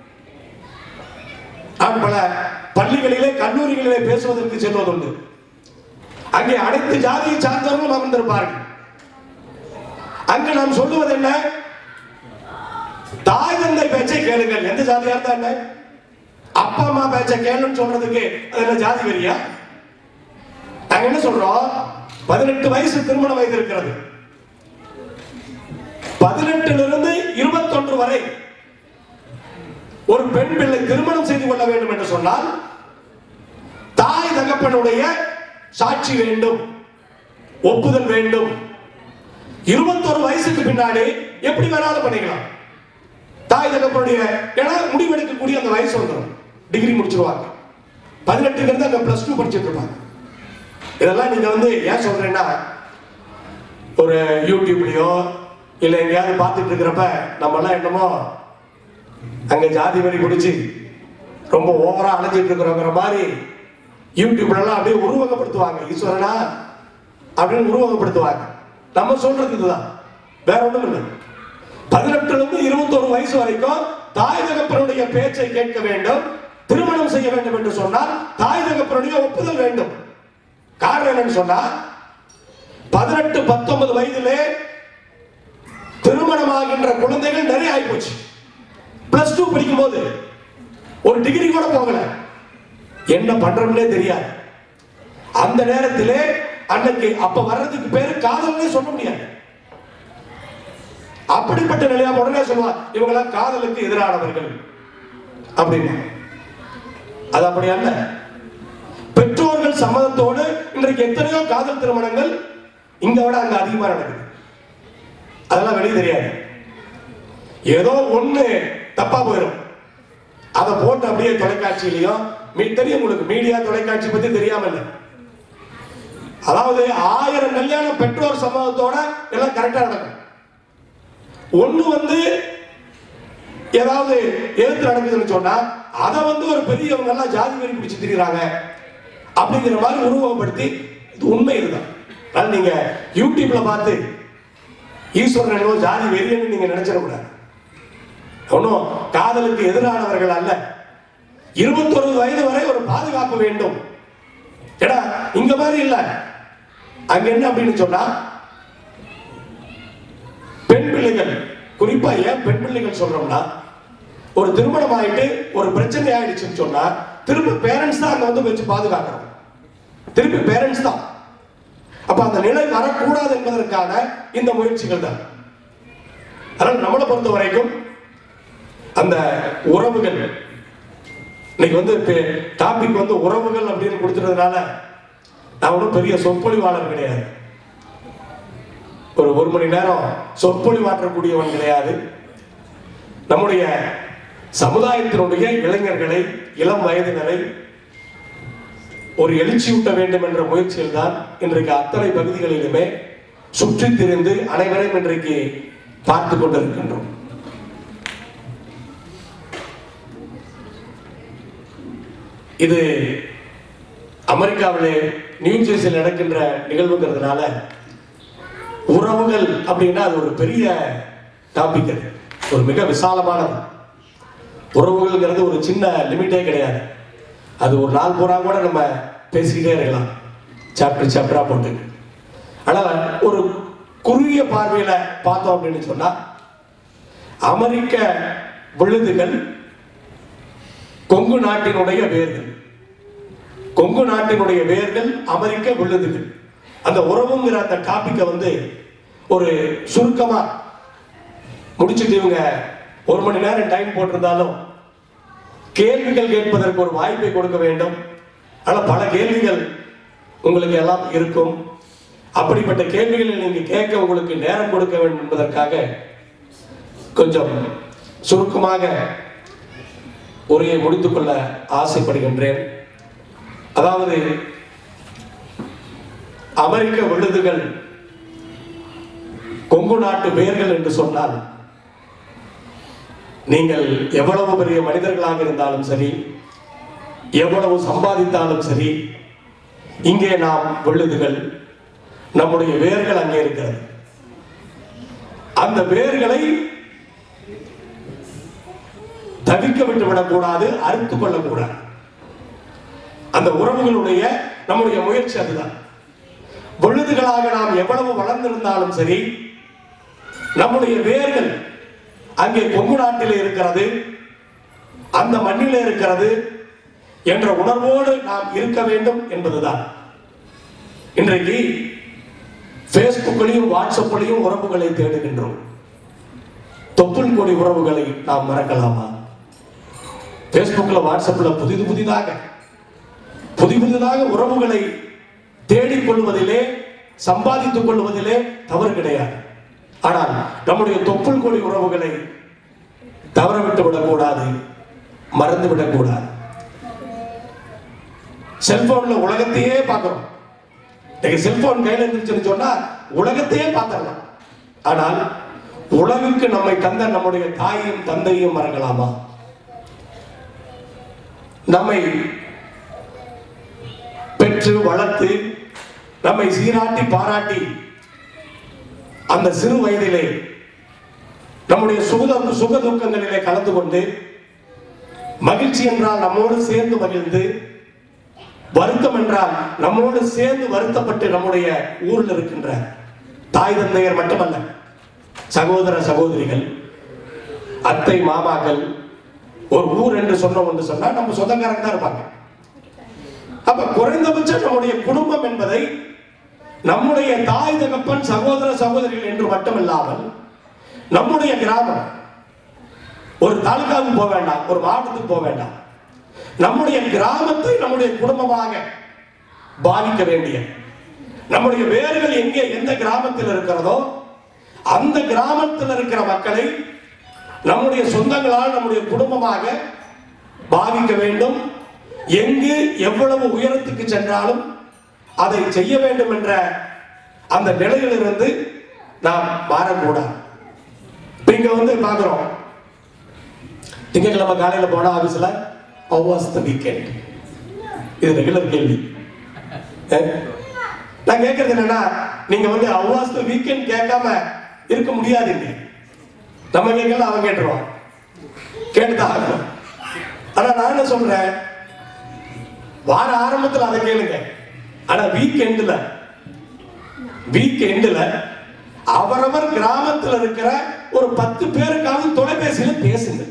நான் பல பள்ளிகளிலே கல்லூரிகளிலே பேசுவதற்கு செல்வதுண்டு அங்கே அனைத்து ஜாதியை சார்ந்தவர்களும் அமர்ந்திருப்பார்கள் அங்கு நாம் சொல்லுவது என்ன தாய் தந்தை பேச்சை கேளுங்கள் எந்த ஜாதியா இருந்தா என்ன அப்பா அம்மா பேச்சை கேளுன்னு சொல்றதுக்கு அது என்ன ஜாதி வெறியா நாங்க என்ன சொல்றோம் பதினெட்டு வயசு திருமண வயது இருக்கிறது பதினெட்டுல இருந்து இருபத்தொன்று வரை ஒரு பெண் பிள்ளை திருமணம் செய்து கொள்ள வேண்டும் என்று சொன்னால் தாய் தகப்பனுடைய சாட்சி வேண்டும் ஒப்புதல் வேண்டும் இருபத்தொரு வயசுக்கு பின்னாடி எப்படி வேணாலும் பண்ணிக்கலாம் தாய் தகப்பனுடைய ஏன்னா முடிவெடுக்கக்கூடிய அந்த வயசு வந்துடும் டிகிரி முடிச்சிருவாங்க பதினெட்டுக்கு இருந்து அங்க பிளஸ் டூ படிச்சுட்டு இருப்பாங்க இதெல்லாம் நீங்க வந்து ஏன் சொல்றேன்னா ஒரு யூடியூப்லயோ இல்ல எங்கேயாவது பார்த்துட்டு இருக்கிறப்ப நம்ம எல்லாம் என்னமோ அங்க ஜாதி வரி பிடிச்சி ரொம்ப ஓவரா அலைஞ்சிட்டு இருக்கிறோங்கிற மாதிரி யூடியூப்ல எல்லாம் அப்படியே உருவகப்படுத்துவாங்க ஈஸ்வரனா அப்படின்னு உருவகப்படுத்துவாங்க நம்ம சொல்றது இதுதான் வேற ஒண்ணும் இல்லை பதினெட்டுல இருந்து இருபத்தொரு வயசு வரைக்கும் தாய் தகப்பனுடைய பேச்சை கேட்க வேண்டும் திருமணம் செய்ய வேண்டும் என்று சொன்னால் தாய் தகப்பனுடைய ஒப்புதல் வேண்டும் காரணம் என்னன்னு சொன்னா பதினெட்டு பத்தொன்பது வயதிலே திருமணமாகின்ற குழந்தைகள் நிறைய ஆயிப்போச்சு பிளஸ் டூ படிக்கும் போது ஒரு டிகிரி கூட போகல என்ன பண்றோம்னே தெரியாது அந்த நேரத்திலே அன்னைக்கு அப்ப வர்றதுக்கு பேரு காதல்னே சொல்ல முடியாது அப்படிப்பட்ட நிலையா உடனே சொல்லுவா இவங்கெல்லாம் காதலுக்கு எதிரானவர்கள் அப்படின்னு அது அப்படி அல்ல பெற்றோர்கள் சம்மதத்தோடு இன்றைக்கு எத்தனையோ காதல் திருமணங்கள் இங்க விட அங்க அதிகமா நடக்குது அதெல்லாம் வெளியே தெரியாது ஏதோ ஒண்ணு தப்பா போயிடும் அதை போட்டு அப்படியே தொலைக்காட்சியிலையும் மீ- தெரியும் உங்களுக்கு மீடியா தொலைக்காட்சி பத்தி தெரியாம இல்லை அதாவது ஆயிரம் கல்யாணம் பெற்றோர் சம்மதத்தோட எல்லாம் கரெக்டா நடக்கும் ஒண்ணு வந்து ஏதாவது எதிர்த்து நடக்குதுன்னு சொன்னா அதை வந்து ஒரு பெரியவங்க எல்லாம் ஜாதி வெறி பிடிச்சு திரியுறாங்க அப்படிங்கிற மாதிரி உருவகப்படுத்தி இது உண்மை இதுதான் அதனால நீங்க யூடியூப்ல பார்த்து ஈஸ்வரன் என்னவோ ஜாதி வெறியன்னு நீங்க நினைச்சிடக்கூடாது ஒன்றும் காதலுக்கு எதிரானவர்கள் அல்ல இருபத்தொரு வயது வரை ஒரு பாதுகாப்பு வேண்டும் ஏடா இங்க மாதிரி இல்ல அங்க என்ன அப்படின்னு சொன்னா பெண் பிள்ளைகள் குறிப்பா ஏன் பெண் பிள்ளைகள் சொல்றோம்னா ஒரு திருமணம் ஆயிட்டு ஒரு பிரச்சனை ஆயிடுச்சுன்னு சொன்னா திரும்ப பேரண்ட்ஸ் தான் அங்க வந்து வச்சு பாதுகாக்கணும் திருப்பி பேரண்ட்ஸ் தான் அப்ப அந்த நிலை வரக்கூடாது என்பதற்கான இந்த முயற்சிகள் தான் அதனால நம்மளை பொறுத்த வரைக்கும் அந்த உறவுகள் இன்னைக்கு வந்து டாபிக் வந்து உறவுகள் அப்படின்னு கொடுத்துறதுனால நான் ஒன்றும் பெரிய சொற்பொழிவாளர் கிடையாது ஒரு ஒரு மணி நேரம் சொற்பொழிவாற்றக்கூடியவன் கிடையாது நம்முடைய சமுதாயத்தினுடைய இளைஞர்களை இளம் வயதினரை ஒரு எழுச்சியூட்ட வேண்டும் என்ற முயற்சியில் தான் இன்றைக்கு அத்தனை பகுதிகளிலுமே சுற்றித் திரிந்து அனைவரையும் இன்றைக்கு பார்த்து கொண்டிருக்கின்றோம் இது அமெரிக்காவிலே நியூ ஜெர்சியில் நடக்கின்ற நிகழ்வுங்கிறதுனால உறவுகள் அப்படின்னா அது ஒரு பெரிய டாபிக் அது ஒரு மிக விசாலமானது உறவுகள்ங்கிறது ஒரு சின்ன லிமிட்டே கிடையாது அது ஒரு நாள் பூரா கூட நம்ம பேசிக்கிட்டே இருக்கலாம் சாப்டர் சாப்டரா போட்டு ஆனா ஒரு குறுகிய பார்வையில பார்த்தோம் அப்படின்னு சொன்னா அமெரிக்க விழுதுகள் கொங்கு நாட்டினுடைய வேர்கள் கொங்கு நாட்டினுடைய வேர்கள் அமெரிக்க விழுதுகள் அந்த உறவுங்கிற அந்த டாபிக்கை வந்து ஒரு சுருக்கமா முடிச்சுட்டு இவங்க ஒரு மணி நேரம் டைம் போட்டிருந்தாலும் கேள்விகள் கேட்பதற்கு ஒரு வாய்ப்பை கொடுக்க வேண்டும் ஆனால் பல கேள்விகள் உங்களுக்கு எல்லாம் இருக்கும் அப்படிப்பட்ட கேள்விகளை நீங்க கேட்க உங்களுக்கு நேரம் கொடுக்க வேண்டும் என்பதற்காக கொஞ்சம் சுருக்கமாக உரையை முடித்துக்கொள்ள ஆசைப்படுகின்றேன் அதாவது அமெரிக்க விழுதுகள் கொங்கு நாட்டு பெயர்கள் என்று சொன்னால் நீங்கள் எவ்வளவு பெரிய மனிதர்களாக இருந்தாலும் சரி எவ்வளவு சம்பாதித்தாலும் சரி இங்கே நாம் விழுதுகள் நம்முடைய வேர்கள் அங்கே இருக்கிறது அந்த வேர்களை தவிக்க விட்டு விடக்கூடாது அறுத்து கொள்ளக்கூடாது அந்த உறவுகளுடைய நம்முடைய முயற்சி அதுதான் விழுதுகளாக நாம் எவ்வளவு வளர்ந்திருந்தாலும் சரி நம்முடைய வேர்கள் அங்கே கொங்கு நாட்டிலே இருக்கிறது அந்த மண்ணிலே இருக்கிறது என்ற உணர்வோடு நாம் இருக்க வேண்டும் என்பதுதான் இன்றைக்கு பேஸ்புக்கிலையும் வாட்ஸ்அப்லையும் உறவுகளை தேடுகின்றோம் தொப்புள் கொடி உறவுகளை நாம் மறக்கலாமா பேஸ்புக்கில் வாட்ஸ்அப்பில் புதிது புதிதாக புதி புதிதாக உறவுகளை தேடிக் கொள்வதிலே சம்பாதித்துக் கொள்வதிலே தவறு கிடையாது ஆனால் நம்முடைய தொப்புள் கொடி உறவுகளை தவற விட்டு விடக்கூடாது மறந்து விடக்கூடாது செல்போன்ல உலகத்தையே பார்க்கிறோம் இன்னைக்கு செல்போன் கையில இருந்துச்சுன்னு சொன்னா உலகத்தையே பார்த்துடலாம் ஆனால் உலகுக்கு நம்மை தந்த நம்முடைய தாயையும் தந்தையும் மறக்கலாமா நம்மை பெற்று வளர்த்து நம்மை சீராட்டி பாராட்டி அந்த சிறு வயதிலே நம்முடைய சுக சுக துக்கங்களிலே கலந்து கொண்டு மகிழ்ச்சி என்றால் நம்மோடு சேர்ந்து மகிழ்ந்து வருத்தம் என்றால் நம்மோடு சேர்ந்து வருத்தப்பட்டு நம்முடைய ஊரில் இருக்கின்ற தாய் தந்தையர் மட்டுமல்ல சகோதர சகோதரிகள் அத்தை மாமாக்கள் ஒரு ஊர் என்று சொன்னோம் என்று சொன்னா நம்ம சொந்தக்காரங்க தான் இருப்பாங்க அப்ப குறைந்தபட்சம் நம்முடைய குடும்பம் என்பதை நம்முடைய தாய் தகப்பன் சகோதர சகோதரிகள் என்று மட்டுமில்லாமல் நம்முடைய கிராமம் ஒரு தாலுகாவுக்கு போக வேண்டாம் ஒரு மாவட்டத்துக்கு போக வேண்டாம் நம்முடைய கிராமத்தை நம்முடைய குடும்பமாக பாதிக்க வேண்டிய நம்முடைய வேர்கள் எங்கே எந்த கிராமத்தில் இருக்கிறதோ அந்த கிராமத்தில் இருக்கிற மக்களை நம்முடைய சொந்தங்களால் நம்முடைய குடும்பமாக பாதிக்க வேண்டும் எங்கு எவ்வளவு உயரத்துக்கு சென்றாலும் அதை செய்ய வேண்டும் என்ற அந்த நிலையிலிருந்து நாம் மாறக்கூடாது இப்ப இங்க வந்து பாக்குறோம் திங்கட்கிழமை காலையில போனா ஆபீஸ்ல how was the weekend இது ரெகுலர் கேள்வி அஹ்? நான் கேட்கறது என்னன்னா நீங்க வந்து how was the weekend கேட்காம இருக்க முடியாதுங்க நம்ம கேட்கல அவன் கேட்டுருவான் கேட்டுதான் ஆகணும் ஆனா நான் என்ன சொல்றேன் வார ஆரம்பத்துல அதை கேளுங்க ஆனா வீக் எண்ட்ல வீக் எண்ட்ல அவரவர் கிராமத்துல இருக்கிற ஒரு பத்து பேருக்காவது தொலைபேசியில பேசுங்க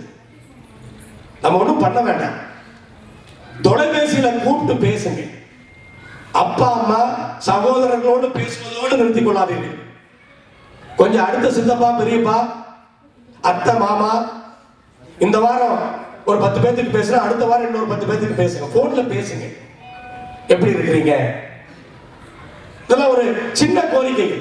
நம்ம ஒண்ணும் பண்ண வேண்டாம் தொலைபேசியில கூப்பிட்டு பேசுங்க அப்பா அம்மா சகோதரர்களோடு பேசுவதோடு நிறுத்திக் கொள்ளாதீர்கள் கொஞ்சம் அடுத்த சித்தப்பா பெரியப்பா அத்தை மாமா இந்த வாரம் ஒரு பத்து பேத்துக்கு பேசுறேன் அடுத்த வாரம் இன்னொரு பத்து பேத்துக்கு பேசுங்க போன்ல பேசுங்க எப்படி இருக்கிறீங்க இதெல்லாம் ஒரு சின்ன கோரிக்கை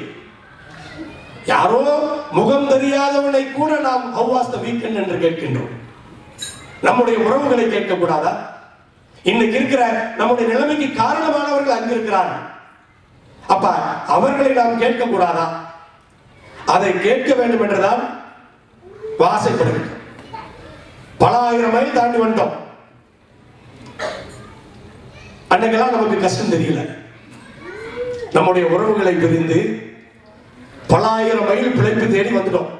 யாரோ முகம் தெரியாதவனை கூட நாம் ஹவ்வாஸ் த வீக்கெண்ட் என்று கேட்கின்றோம் நம்முடைய உறவுகளை கேட்கக்கூடாதா இன்னைக்கு இருக்கிற நம்முடைய நிலைமைக்கு காரணமானவர்கள் அங்கு இருக்கிறார்கள் அப்ப அவர்களை நாம் கேட்கக்கூடாதா அதை கேட்க வேண்டும் என்றுதான் வாசைப்படுகின்றோம் பல ஆயிரம் மைல் தாண்டி வந்துட்டோம் அன்னைக்கெல்லாம் நமக்கு கஷ்டம் தெரியல நம்முடைய உறவுகளை பிரிந்து பல ஆயிரம் மைல் பிழைப்பு தேடி வந்துட்டோம்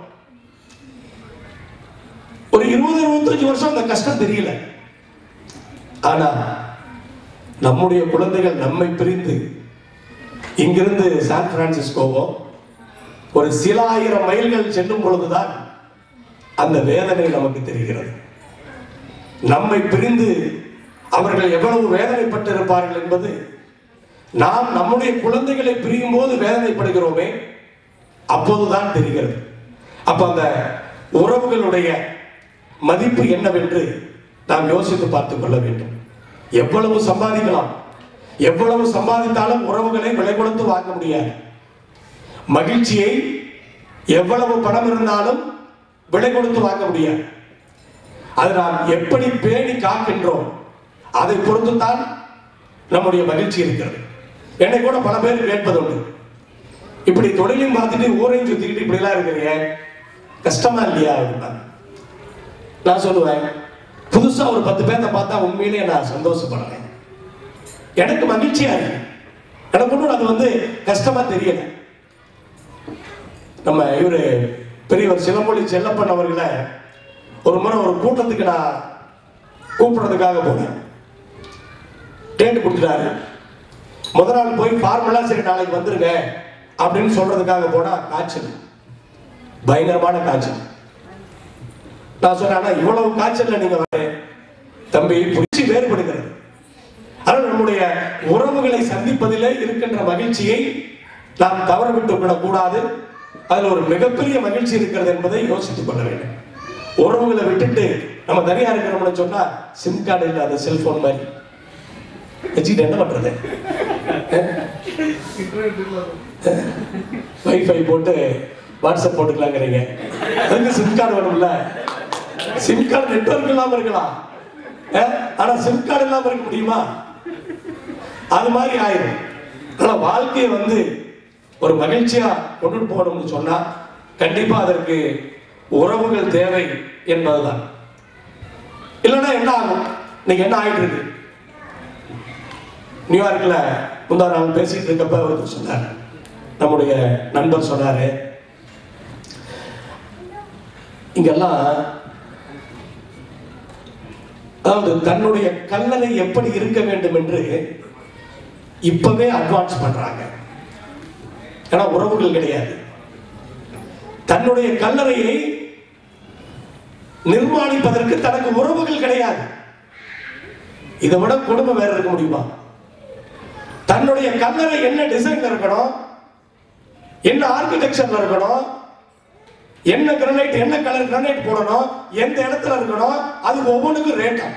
ஒரு இருபது இருபத்தஞ்சு வருஷம் அந்த கஷ்டம் தெரியல ஆனா நம்முடைய குழந்தைகள் நம்மை பிரிந்து இங்கிருந்து சான் பிரான்சிஸ்கோவோ ஒரு சில ஆயிரம் மைல்கள் செல்லும் பொழுதுதான் அந்த வேதனை நமக்கு தெரிகிறது நம்மை பிரிந்து அவர்கள் எவ்வளவு வேதனைப்பட்டு இருப்பார்கள் என்பது நாம் நம்முடைய குழந்தைகளை பிரியும் போது வேதனைப்படுகிறோமே அப்போதுதான் தெரிகிறது அப்ப அந்த உறவுகளுடைய மதிப்பு என்னவென்று நாம் யோசித்து பார்த்துக் கொள்ள வேண்டும் எவ்வளவு சம்பாதிக்கலாம் எவ்வளவு சம்பாதித்தாலும் உறவுகளை விலை கொடுத்து வாங்க முடியாது மகிழ்ச்சியை எவ்வளவு பணம் இருந்தாலும் விலை கொடுத்து வாங்க முடியாது அது நாம் எப்படி பேணி காக்கின்றோம் அதை பொறுத்துத்தான் நம்முடைய மகிழ்ச்சி இருக்கிறது என்னை கூட பல பேர் கேட்பது உண்டு இப்படி தொழிலையும் பார்த்துட்டு ஊரையும் சுத்திக்கிட்டு இப்படிலாம் இருக்கிறீங்க கஷ்டமா இல்லையா அப்படின்னா நான் சொல்லுவேன் புதுசா ஒரு பத்து பேர்த்த பார்த்தா உண்மையிலேயே நான் சந்தோஷப்படுறேன் எனக்கு மகிழ்ச்சியா இருக்கு எனக்கு ஒன்றும் அது வந்து கஷ்டமா தெரியல நம்ம இவரு பெரியவர் சிலம்பொலி செல்லப்பன் அவர்களை ஒரு முறை ஒரு கூட்டத்துக்கு நான் கூப்பிடுறதுக்காக போனேன் டேட்டு கொடுத்துட்டாரு முத நாள் போய் ஃபார்மலா சரி நாளைக்கு வந்துருங்க அப்படின்னு சொல்றதுக்காக போனா காய்ச்சல் பயங்கரமான காய்ச்சல் நான் சொன்னேன் "அண்ணா, இவ்வளவு காய்ச்சல்ல நீங்க வர தம்பி புரிச்சு வேறுபடுகிறது ஆனால் நம்முடைய உறவுகளை சந்திப்பதிலே இருக்கின்ற மகிழ்ச்சியை நாம் தவற விட்டு விடக்கூடாது அதுல ஒரு மிகப்பெரிய மகிழ்ச்சி இருக்கிறது என்பதை யோசித்துக் கொள்ள வேண்டும் உறவுகளை விட்டுட்டு நம்ம தனியா இருக்கிறோம்னு சொன்னா சிம் கார்டு இல்லாத செல்போன் மாதிரி வச்சுக்கிட்டு என்ன பண்றது வைஃபை போட்டு வாட்ஸ்அப் போட்டுக்கலாங்கிறீங்க அதுக்கு சிம் கார்டு வேணும்ல சிம் கார்டு நெட்வொர்க் இல்லாம இருக்கலாம் அஹ், ஆனா சிம் கார்டு இல்லாம இருக்க முடியுமா அது மாதிரி ஆயிடும் ஆனா வாழ்க்கையை வந்து ஒரு மகிழ்ச்சியா கொண்டுட்டு போகணும்னு சொன்னா கண்டிப்பா அதற்கு உறவுகள் தேவை என்பதுதான் இல்லைன்னா என்ன ஆகும் இன்னைக்கு என்ன ஆயிட்டு இருக்கு நியூயார்க்ல முந்தா நாள் பேசிட்டு இருக்கப்ப ஒருத்தர் சொன்னார் நம்முடைய நண்பர் சொன்னாரு இங்கெல்லாம் அதாவது தன்னுடைய கல்லறை எப்படி இருக்க வேண்டும் என்று இப்பவே அட்வான்ஸ் பண்றாங்க ஏன்னா உறவுகள் கிடையாது தன்னுடைய கல்லறையை நிர்மாணிப்பதற்கு தனக்கு உறவுகள் கிடையாது இதை விட கொடுமை வேற இருக்க முடியுமா தன்னுடைய கல்லறை என்ன டிசைன்ல இருக்கணும் என்ன ஆர்கிடெக்சர்ல இருக்கணும் என்ன கிரானைட் என்ன கலர் கிரானைட் போடணும் எந்த இடத்துல இருக்கணும் அது ஒவ்வொன்றுக்கும் ரேட்டா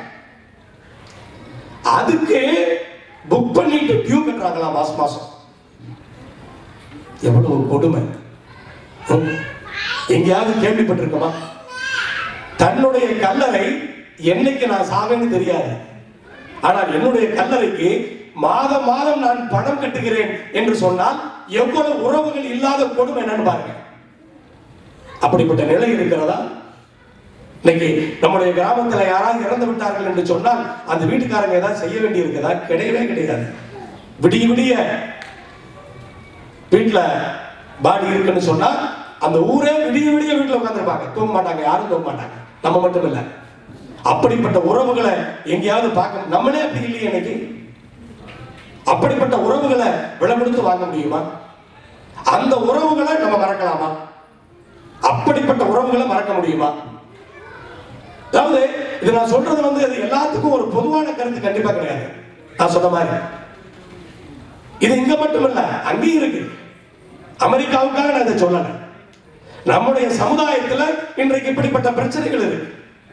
அதுக்கு புக் பண்ணிட்டு டியூ கட்டுறாங்களா மாசம் மாசம் எவ்வளவு கொடுமை ம்? எங்கேயாவது கேள்விப்பட்டிருக்கோமா தன்னுடைய கல்லறை என்னைக்கு நான் சாவேன்னு தெரியாது ஆனால் என்னுடைய கல்லறைக்கு மாதம் மாதம் நான் பணம் கட்டுகிறேன் என்று சொன்னால் எவ்வளவு உறவுகள் இல்லாத கொடுமை என்னன்னு பாருங்க அப்படிப்பட்ட நிலை இருக்கிறதா இன்னைக்கு நம்முடைய கிராமத்துல யாராவது இறந்து விட்டார்கள் என்று சொன்னால் அந்த வீட்டுக்காரங்க ஏதாவது செய்ய வேண்டி இருக்குதா கிடையவே கிடையாது விடிய விடிய வீட்டுல பாடி இருக்குன்னு சொன்னா அந்த ஊரே விடிய விடிய வீட்டுல உட்காந்துருப்பாங்க தூங்க மாட்டாங்க யாரும் தூங்க மாட்டாங்க நம்ம மட்டும் இல்ல அப்படிப்பட்ட உறவுகளை எங்கேயாவது பார்க்க நம்மளே அப்படி இல்லையே இன்னைக்கு அப்படிப்பட்ட உறவுகளை விலை கொடுத்து வாங்க முடியுமா அந்த உறவுகளை நம்ம மறக்கலாமா அப்படிப்பட்ட உறவுகளை மறக்க முடியுமா அதாவது இது நான் சொல்றது வந்து அது எல்லாத்துக்கும் ஒரு பொதுவான கருத்து கண்டிப்பா கிடையாது நான் சொன்ன மாதிரி இது இங்க மட்டும் இல்ல அங்கேயும் இருக்கு அமெரிக்காவுக்காக நான் இதை சொல்லல நம்முடைய சமுதாயத்துல இன்றைக்கு இப்படிப்பட்ட பிரச்சனைகள் இருக்கு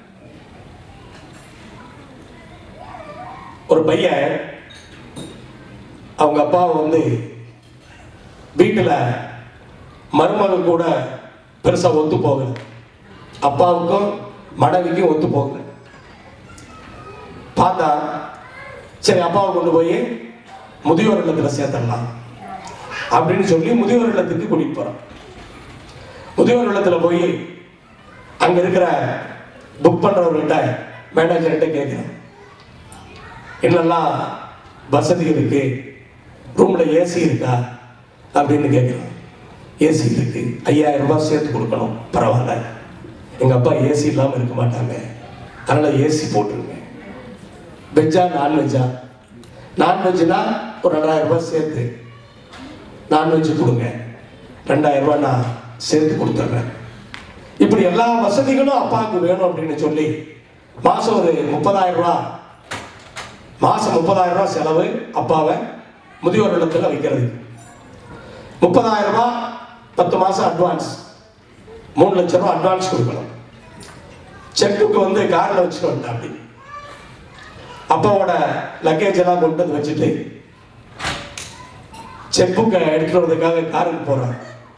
ஒரு பையன் அவங்க அப்பாவை வந்து வீட்டுல மருமக கூட பெருசா ஒத்து போகல அப்பாவுக்கும் மனைவிக்கும் ஒத்து போகல பார்த்தா சரி அப்பாவை கொண்டு போய் முதியோர் இல்லத்துல சேர்த்துடலாம் அப்படின்னு சொல்லி முதியோர் இல்லத்துக்கு கூட்டிட்டு போறான் முதியோர் இல்லத்துல போய் அங்க இருக்கிற புக் பண்றவர்கிட்ட மேனேஜர்கிட்ட கேட்கிறேன் என்னெல்லாம் வசதி இருக்கு ரூம்ல ஏசி இருக்கா அப்படின்னு கேட்கிறோம் ஏசி இருக்கு ஐயாயிரம் ரூபாய் சேர்த்து கொடுக்கணும் பரவாயில்ல எங்க அப்பா ஏசி இல்லாம இருக்க மாட்டாங்க அதனால ஏசி போட்டுருங்க வெஜ்ஜா நான்வெஜ்ஜா நான்வெஜ்னா ஒரு ரெண்டாயிரம் ரூபாய் சேர்த்து நான்வெஜ் கொடுங்க ரெண்டாயிரம் ரூபாய் நான் சேர்த்து கொடுத்துட்றேன் இப்படி எல்லா வசதிகளும் அப்பாவுக்கு வேணும் அப்படின்னு சொல்லி மாசம் ஒரு முப்பதாயிரம் ரூபாய் மாசம் முப்பதாயிரம் ரூபாய் செலவு அப்பாவை முதியோர் இல்லத்துல வைக்கிறது முப்பதாயிரம் ரூபாய் பத்து மாசம் அட்வான்ஸ் மூணு லட்சம் ரூபாய் அட்வான்ஸ் கொடுக்கணும் செக் புக் வந்து கார்ல வச்சுட்டு வந்துட்டேன் அப்படி அப்பாவோட லக்கேஜ் எல்லாம் கொண்டு வந்து வச்சுட்டு செக் புக்கை எடுத்துட்டு வரதுக்காக காருக்கு போறேன்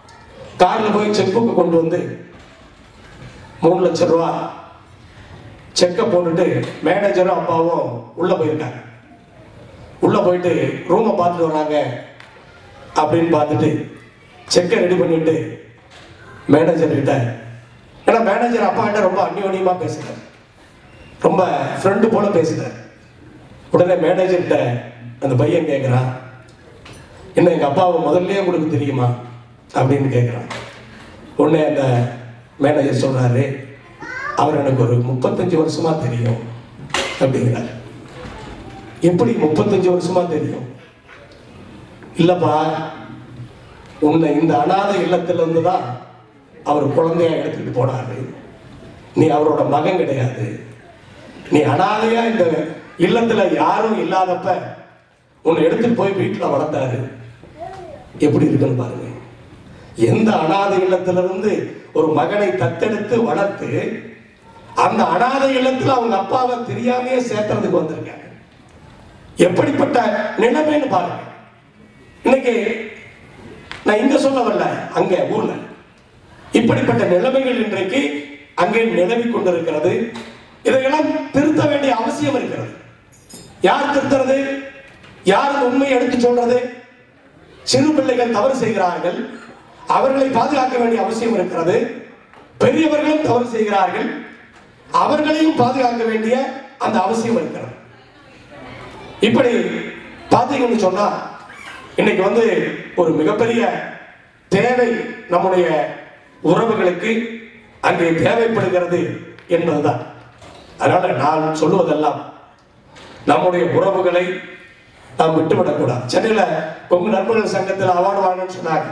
கார்ல போய் செக் புக்கை கொண்டு வந்து மூணு லட்சம் ரூபா செக்கை போட்டுட்டு மேனேஜரும் அப்பாவும் உள்ள போயிருக்காங்க உள்ள போயிட்டு ரூமை பார்த்துட்டு வராங்க அப்படின்னு பார்த்துட்டு செக்கை ரெடி பண்ணிட்டு மேனேஜர் கிட்ட ஏன்னா மேனேஜர் அப்பா கிட்ட ரொம்ப அந்யோன்யமா பேசுறாரு ரொம்ப ஃப்ரெண்டு போல பேசுறாரு உடனே மேனேஜர் கிட்ட அந்த பையன் கேட்குறான் என்ன எங்க அப்பாவை முதல்லயே உங்களுக்கு தெரியுமா அப்படின்னு கேட்குறான் உடனே அந்த மேனேஜர் சொல்றாரு அவர் எனக்கு ஒரு முப்பத்தஞ்சு வருஷமா தெரியும் அப்படிங்கிறார் எப்படி முப்பத்தஞ்சு வருஷமா தெரியும் இல்லப்பா உன்னை இந்த அனாதை இல்லத்துல இருந்து தான் அவர் குழந்தையா எடுத்துட்டு போனாரு நீ அவரோட மகன் கிடையாது நீ அனாதையா இந்த இல்லத்துல யாரும் இல்லாதப்ப உன்னை எடுத்துட்டு போய் வீட்டுல வளர்த்தாரு எப்படி இருக்குன்னு பாருங்க எந்த அனாதை இல்லத்திலிருந்து ஒரு மகனை தத்தெடுத்து வளர்த்து அந்த அனாதை இல்லத்துல அவங்க அப்பாவை தெரியாமையே சேர்த்துறதுக்கு வந்திருக்காங்க எப்படிப்பட்ட நிலைமைன்னு பாருங்க இன்னைக்கு நான் இங்க சொல்ல வரல அங்க ஊர்ல இப்படிப்பட்ட நிலைமைகள் இன்றைக்கு அங்கே நிலவி கொண்டிருக்கிறது இதையெல்லாம் திருத்த வேண்டிய அவசியம் இருக்கிறது யார் திருத்துறது யார் இந்த உண்மையை எடுத்து சொல்றது சிறு பிள்ளைகள் தவறு செய்கிறார்கள் அவர்களை பாதுகாக்க வேண்டிய அவசியம் இருக்கிறது பெரியவர்களும் தவறு செய்கிறார்கள் அவர்களையும் பாதுகாக்க வேண்டிய அந்த அவசியம் இருக்கிறது இப்படி பார்த்தீங்கன்னு சொன்னா இன்னைக்கு வந்து ஒரு மிகப்பெரிய தேவை நம்முடைய உறவுகளுக்கு அங்கே தேவைப்படுகிறது என்பதுதான் அதனால நான் சொல்லுவதெல்லாம் நம்முடைய உறவுகளை நாம் விட்டுவிடக்கூடாது சென்னையில கொங்கு நண்பர்கள் சங்கத்தில் அவார்டு வாங்கணும்னு சொன்னாங்க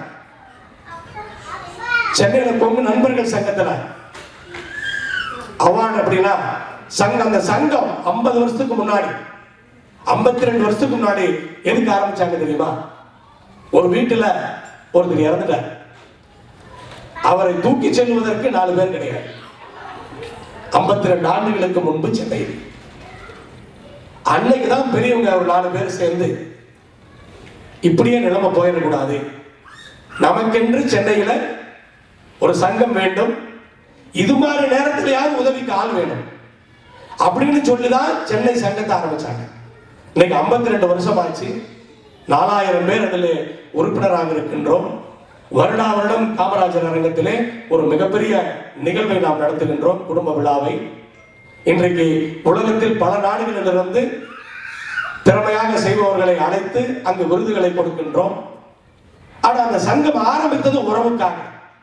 சென்னையில கொங்கு நண்பர்கள் சங்கத்துல அவார்டு அப்படின்னா சங்கம் அந்த சங்கம் 50 வருஷத்துக்கு முன்னாடி 52 ரெண்டு வருஷத்துக்கு முன்னாடி எதுக்கு ஆரம்பிச்சாங்க தெரியுமா ஒரு வீட்டுல ஒருத்தர் இறந்துட்டார் அவரை தூக்கி செல்வதற்கு நாலு பேர் கிடையாது 52 ரெண்டு ஆண்டுகளுக்கு முன்பு சென்னையில் அன்னைக்கு தான் பெரியவங்க ஒரு நாலு பேர் சேர்ந்து இப்படியே நிலைமை போயிடக்கூடாது நமக்கென்று சென்னையில ஒரு சங்கம் வேண்டும் இது மாதிரி நேரத்திலேயாவது உதவிக்கு ஆள் வேணும் அப்படின்னு சொல்லிதான் சென்னை சங்கத்தை ஆரம்பிச்சாங்க இன்னைக்கு 52 ரெண்டு வருஷம் ஆச்சு நாலாயிரம் பேர் அதில் உறுப்பினராக இருக்கின்றோம் வருடா வருடம் காமராஜர் அரங்கத்திலே ஒரு மிகப்பெரிய நிகழ்வை நாம் நடத்துகின்றோம் குடும்ப விழாவை இன்றைக்கு உலகத்தில் பல நாடுகளிலிருந்து திறமையாக செய்பவர்களை அழைத்து அங்கு விருதுகளை கொடுக்கின்றோம் ஆனா அந்த சங்கம் ஆரம்பித்தது உறவுக்காக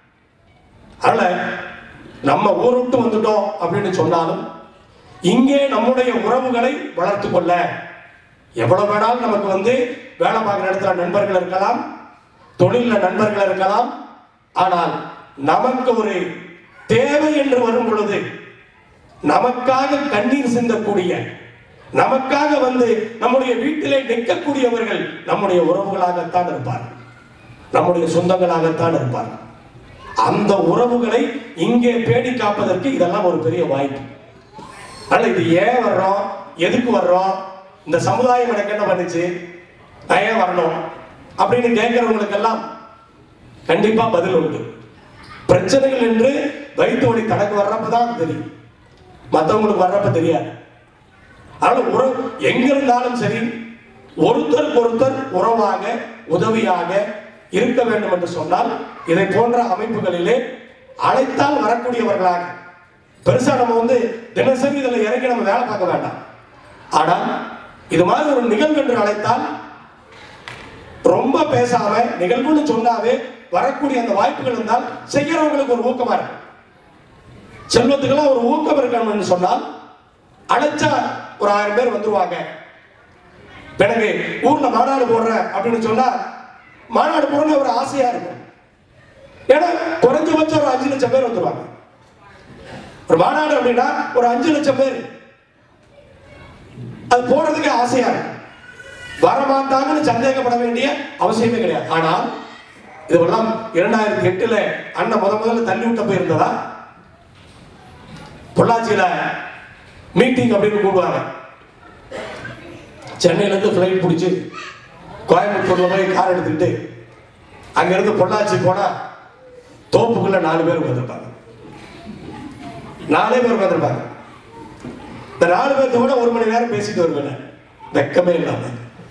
அதனால நம்ம ஊர் விட்டு வந்துட்டோம் அப்படின்னு சொன்னாலும் இங்கே நம்முடைய உறவுகளை வளர்த்து கொள்ள எவ்வளவு வேணாலும் நமக்கு வந்து வேலை பார்க்குற இடத்துல நண்பர்கள் இருக்கலாம் தொழில நண்பர்கள் இருக்கலாம் ஆனால் நமக்கு ஒரு தேவை என்று வரும் பொழுது நமக்காக கண்ணீர் சிந்தக்கூடிய நமக்காக வந்து நம்முடைய வீட்டிலே நிற்கக்கூடியவர்கள் நம்முடைய உறவுகளாகத்தான் இருப்பார்கள் நம்முடைய சொந்தங்களாகத்தான் இருப்பார்கள் அந்த உறவுகளை இங்கே பேணி காப்பதற்கு இதெல்லாம் ஒரு பெரிய வாய்ப்பு அதனால இது ஏன் வர்றோம் எதுக்கு வர்றோம் இந்த சமுதாயம் எனக்கு என்ன பண்ணுச்சு நான் ஏன் வரணும் அப்படின்னு கேட்கிறவங்களுக்கெல்லாம் கண்டிப்பா பதில் உண்டு பிரச்சனைகள் என்று வயிற்று வலி தனக்கு வர்றப்பதான் தெரியும் மற்றவங்களுக்கு வர்றப்ப தெரியாது அதனால உறவு எங்க இருந்தாலும் சரி ஒருத்தருக்கு ஒருத்தர் உறவாக உதவியாக இருக்க வேண்டும் என்று சொன்னால் இதை போன்ற அமைப்புகளிலே அழைத்தால் வரக்கூடியவர்களாக பெருசா நம்ம வந்து தினசரி இதுல இறங்கி நம்ம வேலை பார்க்க வேண்டாம் ஆனால் இது மாதிரி ஒரு நிகழ்வு என்று அழைத்தால் ரொம்ப பேசாம நிகழ்வுன்னு சொன்னாவே வரக்கூடிய அந்த வாய்ப்புகள் இருந்தால் செய்யறவங்களுக்கு ஒரு ஊக்கமா இருக்கு செல்வத்துக்கெல்லாம் ஒரு ஊக்கம் இருக்கணும்னு சொன்னால் அழைச்சா ஒரு ஆயிரம் பேர் வந்துருவாங்க இப்ப எனக்கு ஊர்ல மாநாடு போடுறேன் அப்படின்னு சொன்னா மாநாடு போடணும் ஒரு ஆசையா இருக்கும் ஏன்னா குறைஞ்சபட்சம் ஒரு அஞ்சு லட்சம் பேர் வந்துருவாங்க ஒரு மாநாடு அப்படின்னா ஒரு அஞ்சு லட்சம் பேர் அது போறதுக்கு ஆசையா இருக்கும் வரமாட்டாங்கன்னு சந்தேகப்பட வேண்டிய அவசியமே கிடையாது ஆனால் இதுவெல்லாம் இரண்டாயிரத்தி எட்டுல அண்ணன் முத முதல்ல தள்ளி விட்ட போயிருந்ததா பொள்ளாச்சியில மீட்டிங் அப்படின்னு கூடுவாங்க சென்னையில இருந்து ஃப்ளைட் பிடிச்சி கோயம்புத்தூர்ல போய் கார் எடுத்துக்கிட்டு அங்க இருந்து பொள்ளாச்சி போனா தோப்புக்குள்ள நாலு பேர் உட்காந்துருப்பாங்க நாலே பேர் உட்காந்துருப்பாங்க இந்த நாலு பேர்த்த கூட ஒரு மணி நேரம் பேசிட்டு வருவேன் வெக்கமே இல்லாம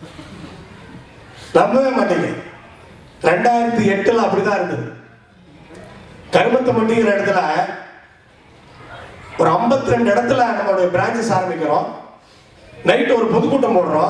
நம்பவே மாட்டீங்க ரெண்டாயிரத்தி எட்டுல அப்படிதான் இருந்தது கருமத்தம்பட்டிங்கிற இடத்துல ஒரு 52 ரெண்டு இடத்துல நம்மளுடைய பிரான்ச்சஸ் ஆரம்பிக்கிறோம் நைட் ஒரு பொதுக்கூட்டம் போடுறோம்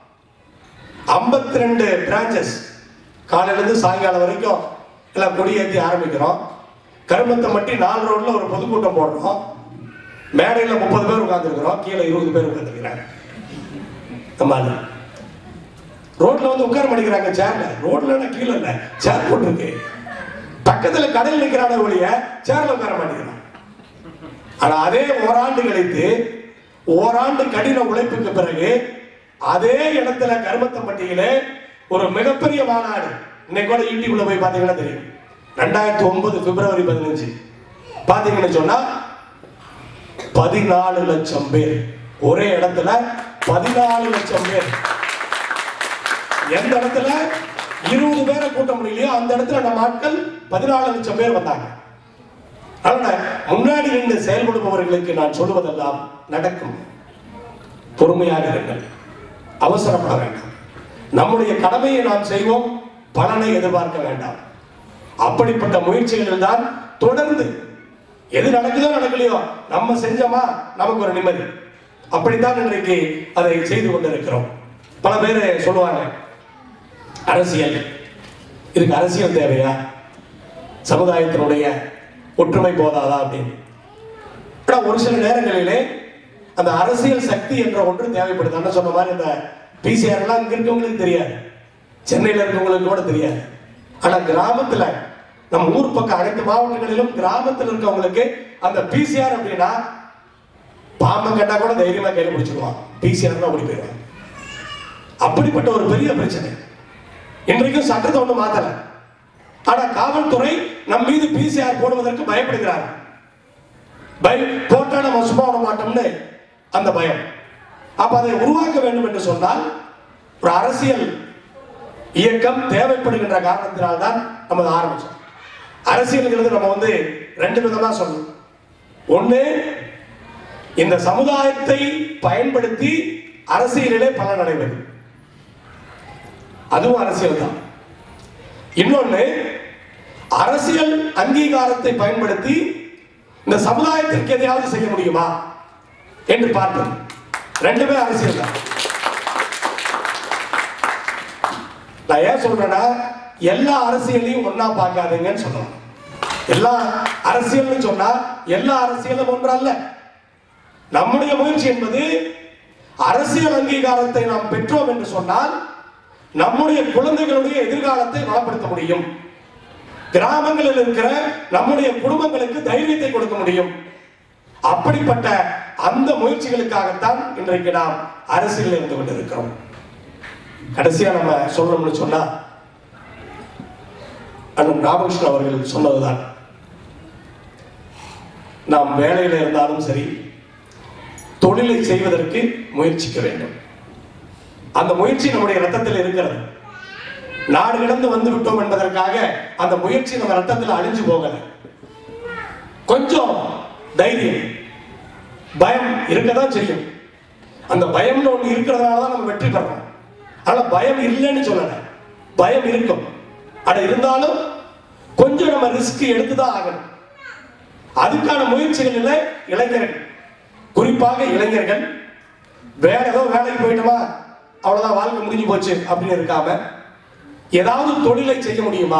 52 ரெண்டு பிரான்ச்சஸ் காலையிலேருந்து சாயங்காலம் வரைக்கும் எல்லாம் கொடியேற்றி ஆரம்பிக்கிறோம் கருமத்தம்பட்டி நாலு ரோட்ல ஒரு பொதுக்கூட்டம் போடுறோம் மேடையில் முப்பது பேர் உட்காந்துருக்கிறோம் கீழே இருபது பேர் உட்காந்துருக்கிறாங்க நம்ம ஆளு. ரோட்ல வந்து உட்கார மாட்டேங்கிறாங்க சேர்ல ரோட்ல கீழே இல்ல சேர் போட்டிருக்கு பக்கத்துல கடையில் நிக்கிறான ஒழிய சேர்ல உட்கார மாட்டேங்கிறான் ஆனா அதே ஓராண்டு கழித்து ஓராண்டு கடின உழைப்புக்கு பிறகு அதே இடத்துல கருமத்தம்பட்டியில ஒரு மிகப்பெரிய மாநாடு இன்னைக்கு கூட யூடியூப்ல போய் பாத்தீங்கன்னா தெரியும் ரெண்டாயிரத்தி ஒன்பது பிப்ரவரி பதினஞ்சு பாத்தீங்கன்னு சொன்னா பதினாலு லட்சம் பேர் ஒரே இடத்துல பதினாலு லட்சம் பேர் எந்த இடத்துல இருபது பேரை கூட்ட முடியலையோ அந்த இடத்துல நம்ம ஆட்கள் பதினாலு லட்சம் பேர் வந்தாங்க அதனால முன்னாடி நின்று செயல்படுபவர்களுக்கு நான் சொல்லுவதெல்லாம் நடக்கும் பொறுமையாக இருங்கள் அவசரப்பட வேண்டாம் நம்முடைய கடமையை நாம் செய்வோம் பலனை எதிர்பார்க்க வேண்டாம் அப்படிப்பட்ட முயற்சிகளில் தான் தொடர்ந்து எது நடக்குதோ நடக்கலையோ நம்ம செஞ்சோமா நமக்கு ஒரு நிம்மதி அப்படித்தான் இன்றைக்கு அதை செய்து கொண்டிருக்கிறோம் பல பேர் சொல்லுவாங்க அரசியல் இதுக்கு அரசியல் தேவையா சமுதாயத்தினுடைய ஒற்றுமை போதாதா அப்படின்னு ஆனா ஒரு சில நேரங்களிலே அந்த அரசியல் சக்தி என்ற ஒன்று தேவைப்படுது அண்ணன் சொன்ன மாதிரி இந்த பிசிஆர் எல்லாம் இங்க இருக்கவங்களுக்கு தெரியாது சென்னையில இருக்கவங்களுக்கு கூட தெரியாது ஆனா கிராமத்துல நம்ம ஊர் பக்கம் அனைத்து மாவட்டங்களிலும் கிராமத்தில் இருக்கவங்களுக்கு அந்த பிசிஆர் அப்படின்னா பாம்பை கண்டா கூட தைரியமா கையில் பிடிச்சிருவான் பிசிஆர் தான் ஓடி போயிடுவான் அப்படிப்பட்ட ஒரு பெரிய பிரச்சனை இன்றைக்கும் சட்டத்தை ஒண்ணு மாத்தல ஆனா காவல்துறை நம் மீது பிசிஆர் போடுவதற்கு பயப்படுகிறார் பய போட்டா நம்ம சும்மா விட மாட்டோம்னு அந்த பயம் அப்ப அதை உருவாக்க வேண்டும் என்று சொன்னால் ஒரு அரசியல் இயக்கம் தேவைப்படுகின்ற காரணத்தினால் தான் நம்ம அதை ஆரம்பிச்சோம் அரசியல்ங்கிறது நம்ம வந்து ரெண்டு விதமா சொல்லணும் ஒண்ணு இந்த சமுதாயத்தை பயன்படுத்தி அரசியலிலே பலன் அடைவது அதுவும் அரசியல் தான் இன்னொன்னு அரசியல் அங்கீகாரத்தை பயன்படுத்தி இந்த சமுதாயத்திற்கு எதையாவது செய்ய முடியுமா என்று பார்ப்பது ரெண்டுமே அரசியல் தான் நான் ஏன் சொல்றேன்னா எல்லா அரசியலையும் ஒண்ணா பார்க்காதீங்கன்னு சொல்லலாம் எல்லா அரசியல்னு சொன்னா எல்லா அரசியலும் ஒன்றல்ல நம்முடைய முயற்சி என்பது அரசியல் அங்கீகாரத்தை நாம் பெற்றோம் என்று சொன்னால் நம்முடைய குழந்தைகளுடைய எதிர்காலத்தை வளப்படுத்த முடியும் கிராமங்களில் இருக்கிற நம்முடைய குடும்பங்களுக்கு தைரியத்தை கொடுக்க முடியும் அப்படிப்பட்ட அந்த முயற்சிகளுக்காகத்தான் இன்றைக்கு நாம் அரசியலில் இருந்து கொண்டிருக்கிறோம் கடைசியா நம்ம சொல்லணும்னு சொன்னா அண்ணன் ராமகிருஷ்ணன் அவர்கள் சொன்னதுதான் நாம் வேலையில இருந்தாலும் சரி தொழிலை செய்வதற்கு முயற்சிக்க வேண்டும் அந்த முயற்சி நம்முடைய ரத்தத்தில் இருக்கிறது நாடு கடந்து வந்து விட்டோம் என்பதற்காக அந்த முயற்சி நம்ம ரத்தத்தில் அழிஞ்சு போகல கொஞ்சம் தைரியம் பயம் இருக்கதான் செய்யும் அந்த பயம்னு ஒண்ணு இருக்கிறதுனால தான் நம்ம வெற்றி பெறோம் ஆனா பயம் இல்லைன்னு சொல்லல பயம் இருக்கும் ஆனா இருந்தாலும் கொஞ்சம் நம்ம ரிஸ்க் எடுத்து தான் ஆகணும் அதுக்கான முயற்சிகளில் இளைஞர்கள் குறிப்பாக இளைஞர்கள் வேற ஏதோ வேலைக்கு போயிட்டோமா அவ்வளவுதான் வாழ்க்கை முடிஞ்சு போச்சு அப்படின்னு இருக்காம ஏதாவது தொழிலை செய்ய முடியுமா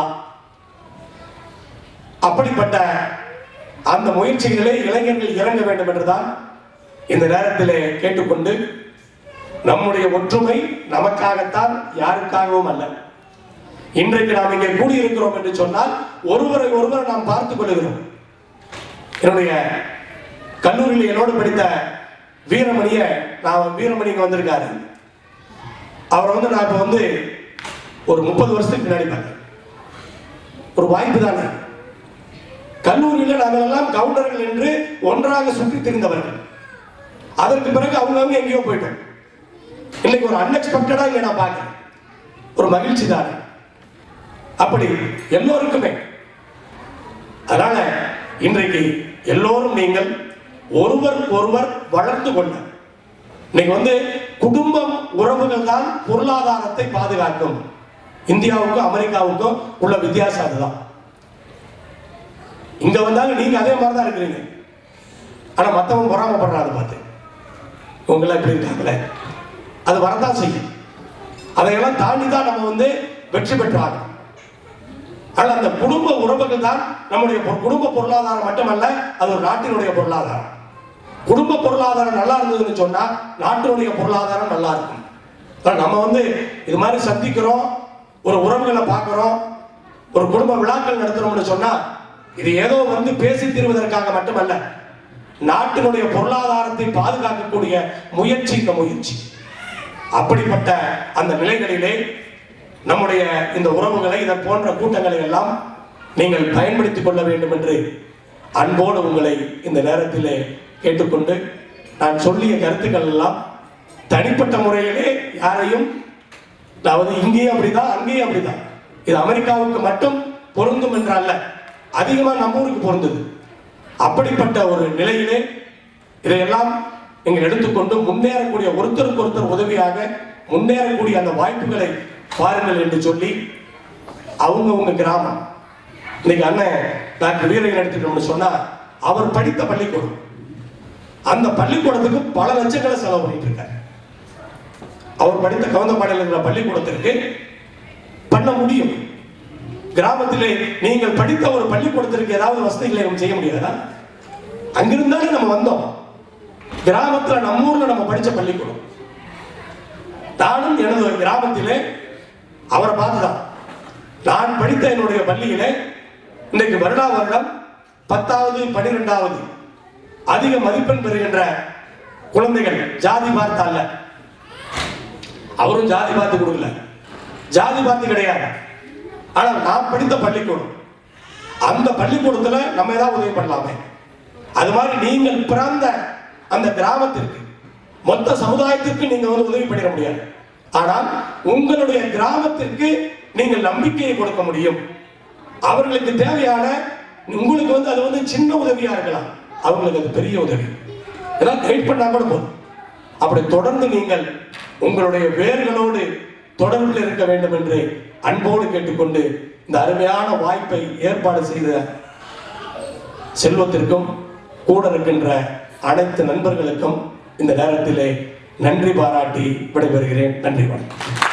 அப்படிப்பட்ட அந்த முயற்சிகளிலே இளைஞர்கள் இறங்க வேண்டும் என்றுதான் இந்த நேரத்திலே கேட்டுக்கொண்டு நம்முடைய ஒற்றுமை நமக்காகத்தான் யாருக்காகவும் அல்ல இன்றைக்கு நாம் இங்கே கூடியிருக்கிறோம் என்று சொன்னால் ஒருவரை ஒருவர் நாம் பார்த்துக் கொள்கிறோம் என்னுடைய கல்லூரியில் என்னோடு படித்த வீரமணிய நான் வீரமணி இங்க வந்திருக்காரு அவரை வந்து நான் இப்ப வந்து ஒரு முப்பது வருஷத்துக்கு பின்னாடி பார்த்தேன் ஒரு வாய்ப்பு தானே கல்லூரியில் நாங்கள் எல்லாம் கவுண்டர்கள் என்று ஒன்றாக சுற்றி திரிந்தவர்கள் அதற்கு பிறகு அவங்கவங்க எங்கேயோ போயிட்டோம் இன்னைக்கு ஒரு அன்எக்ஸ்பெக்டடா இங்க நான் பார்க்கிறேன் ஒரு மகிழ்ச்சி தானே அப்படி எல்லோருக்குமே அதனால இன்றைக்கு எல்லோரும் நீங்கள் ஒருவர் ஒருவர் வளர்த்து கொள்ள இன்னைக்கு வந்து குடும்பம் உறவுகள் தான் பொருளாதாரத்தை பாதுகாக்கும் இந்தியாவுக்கும் அமெரிக்காவுக்கும் உள்ள வித்தியாசம் அதுதான் இங்க வந்தாலும் நீங்க அதே மாதிரி தான் இருக்கிறீங்க ஆனா மத்தவங்க பொறாமப்படுறாரு பார்த்து இவங்கெல்லாம் இப்படி இருக்காங்களே அது வரதான் செய்யும் அதையெல்லாம் தாண்டி தான் நம்ம வந்து வெற்றி பெற்றாங்க ஆனால் அந்த குடும்ப உறவுகள் தான் நம்முடைய பொ- குடும்ப பொருளாதாரம் மட்டுமல்ல அது ஒரு நாட்டினுடைய பொருளாதாரம் குடும்ப பொருளாதாரம் நல்லா இருந்ததுன்னு சொன்னா நாட்டினுடைய பொருளாதாரம் நல்லா இருக்கும் ஆனா நம்ம வந்து இது மாதிரி சந்திக்கிறோம் ஒரு உறவுகளை பார்க்கிறோம் ஒரு குடும்ப விழாக்கள் நடத்துறோம்னு சொன்னா இது ஏதோ வந்து பேசி தீர்வதற்காக மட்டுமல்ல நாட்டினுடைய பொருளாதாரத்தை பாதுகாக்கக்கூடிய முயற்சி இந்த முயற்சி அப்படிப்பட்ட அந்த நிலைகளிலே நம்முடைய இந்த உறவுகளை இதை போன்ற கூட்டங்களை எல்லாம் நீங்கள் பயன்படுத்திக் கொள்ள வேண்டும் என்று அன்போடு உங்களை இந்த நேரத்திலே கேட்டுக்கொண்டு நான் சொல்லிய கருத்துக்கள் எல்லாம் தனிப்பட்ட முறையிலே யாரையும் அதாவது இங்கேயும் அப்படிதான் அங்கேயும் அப்படிதான் இது அமெரிக்காவுக்கு மட்டும் பொருந்தும் என்று அல்ல அதிகமா நம்ம ஊருக்கு பொருந்தது அப்படிப்பட்ட ஒரு நிலையிலே இதையெல்லாம் நீங்கள் எடுத்துக்கொண்டு முன்னேறக்கூடிய ஒருத்தருக்கு ஒருத்தர் உதவியாக முன்னேறக்கூடிய அந்த வாய்ப்புகளை பாருங்கள் என்று சொல்லி அவங்க உங்க கிராமம் இன்னைக்கு அண்ணன் டாக்டர் வீரன் எடுத்துட்டோம்னு சொன்னா அவர் படித்த பள்ளிக்கூடம் அந்த பள்ளிக்கூடத்துக்கு பல லட்சங்களை செலவு பண்ணிட்டு இருக்காரு அவர் படித்த கவுந்தப்பாடியில் இருக்கிற பள்ளிக்கூடத்திற்கு பண்ண முடியும் கிராமத்திலே நீங்கள் படித்த ஒரு பள்ளிக்கூடத்திற்கு ஏதாவது வசதிகளை நம்ம செய்ய முடியாதா அங்கிருந்தாலே நம்ம வந்தோம் கிராமத்துல நம்ம ஊர்ல நம்ம படிச்ச பள்ளிக்கூடம் நானும் எனது கிராமத்திலே அவரை பார்த்துதான் நான் படித்த என்னுடைய பள்ளியிலே இன்றைக்கு வருடா வருடம் பத்தாவது பனிரெண்டாவது அதிக மதிப்பெண் பெறுகின்ற குழந்தைகள் ஜாதி பார்த்து அல்ல அவரும் ஜாதி பார்த்து கொடுக்கல ஜாதி பார்த்து கிடையாது ஆனால் நான் படித்த பள்ளிக்கூடம் அந்த பள்ளிக்கூடத்துல நம்ம ஏதாவது உதவி பண்ணலாமே அது மாதிரி நீங்கள் பிறந்த அந்த கிராமத்திற்கு மொத்த சமுதாயத்திற்கு நீங்க வந்து உதவி பண்ணிட முடியாது ஆனால் உங்களுடைய கிராமத்திற்கு நீங்கள் நம்பிக்கையை கொடுக்க முடியும் அவர்களுக்கு தேவையான உங்களுக்கு வந்து அது வந்து சின்ன உதவியா இருக்கலாம் அவங்களுக்கு அது பெரிய உதவி ஏதாவது கைட் பண்ணா கூட போதும் அப்படி தொடர்ந்து நீங்கள் உங்களுடைய வேர்களோடு தொடர்பில் இருக்க வேண்டும் என்று அன்போடு கேட்டுக்கொண்டு இந்த அருமையான வாய்ப்பை ஏற்பாடு செய்த செல்வத்திற்கும் கூட இருக்கின்ற அனைத்து நண்பர்களுக்கும் இந்த நேரத்திலே நன்றி பாராட்டி விடைபெறுகிறேன் நன்றி வணக்கம்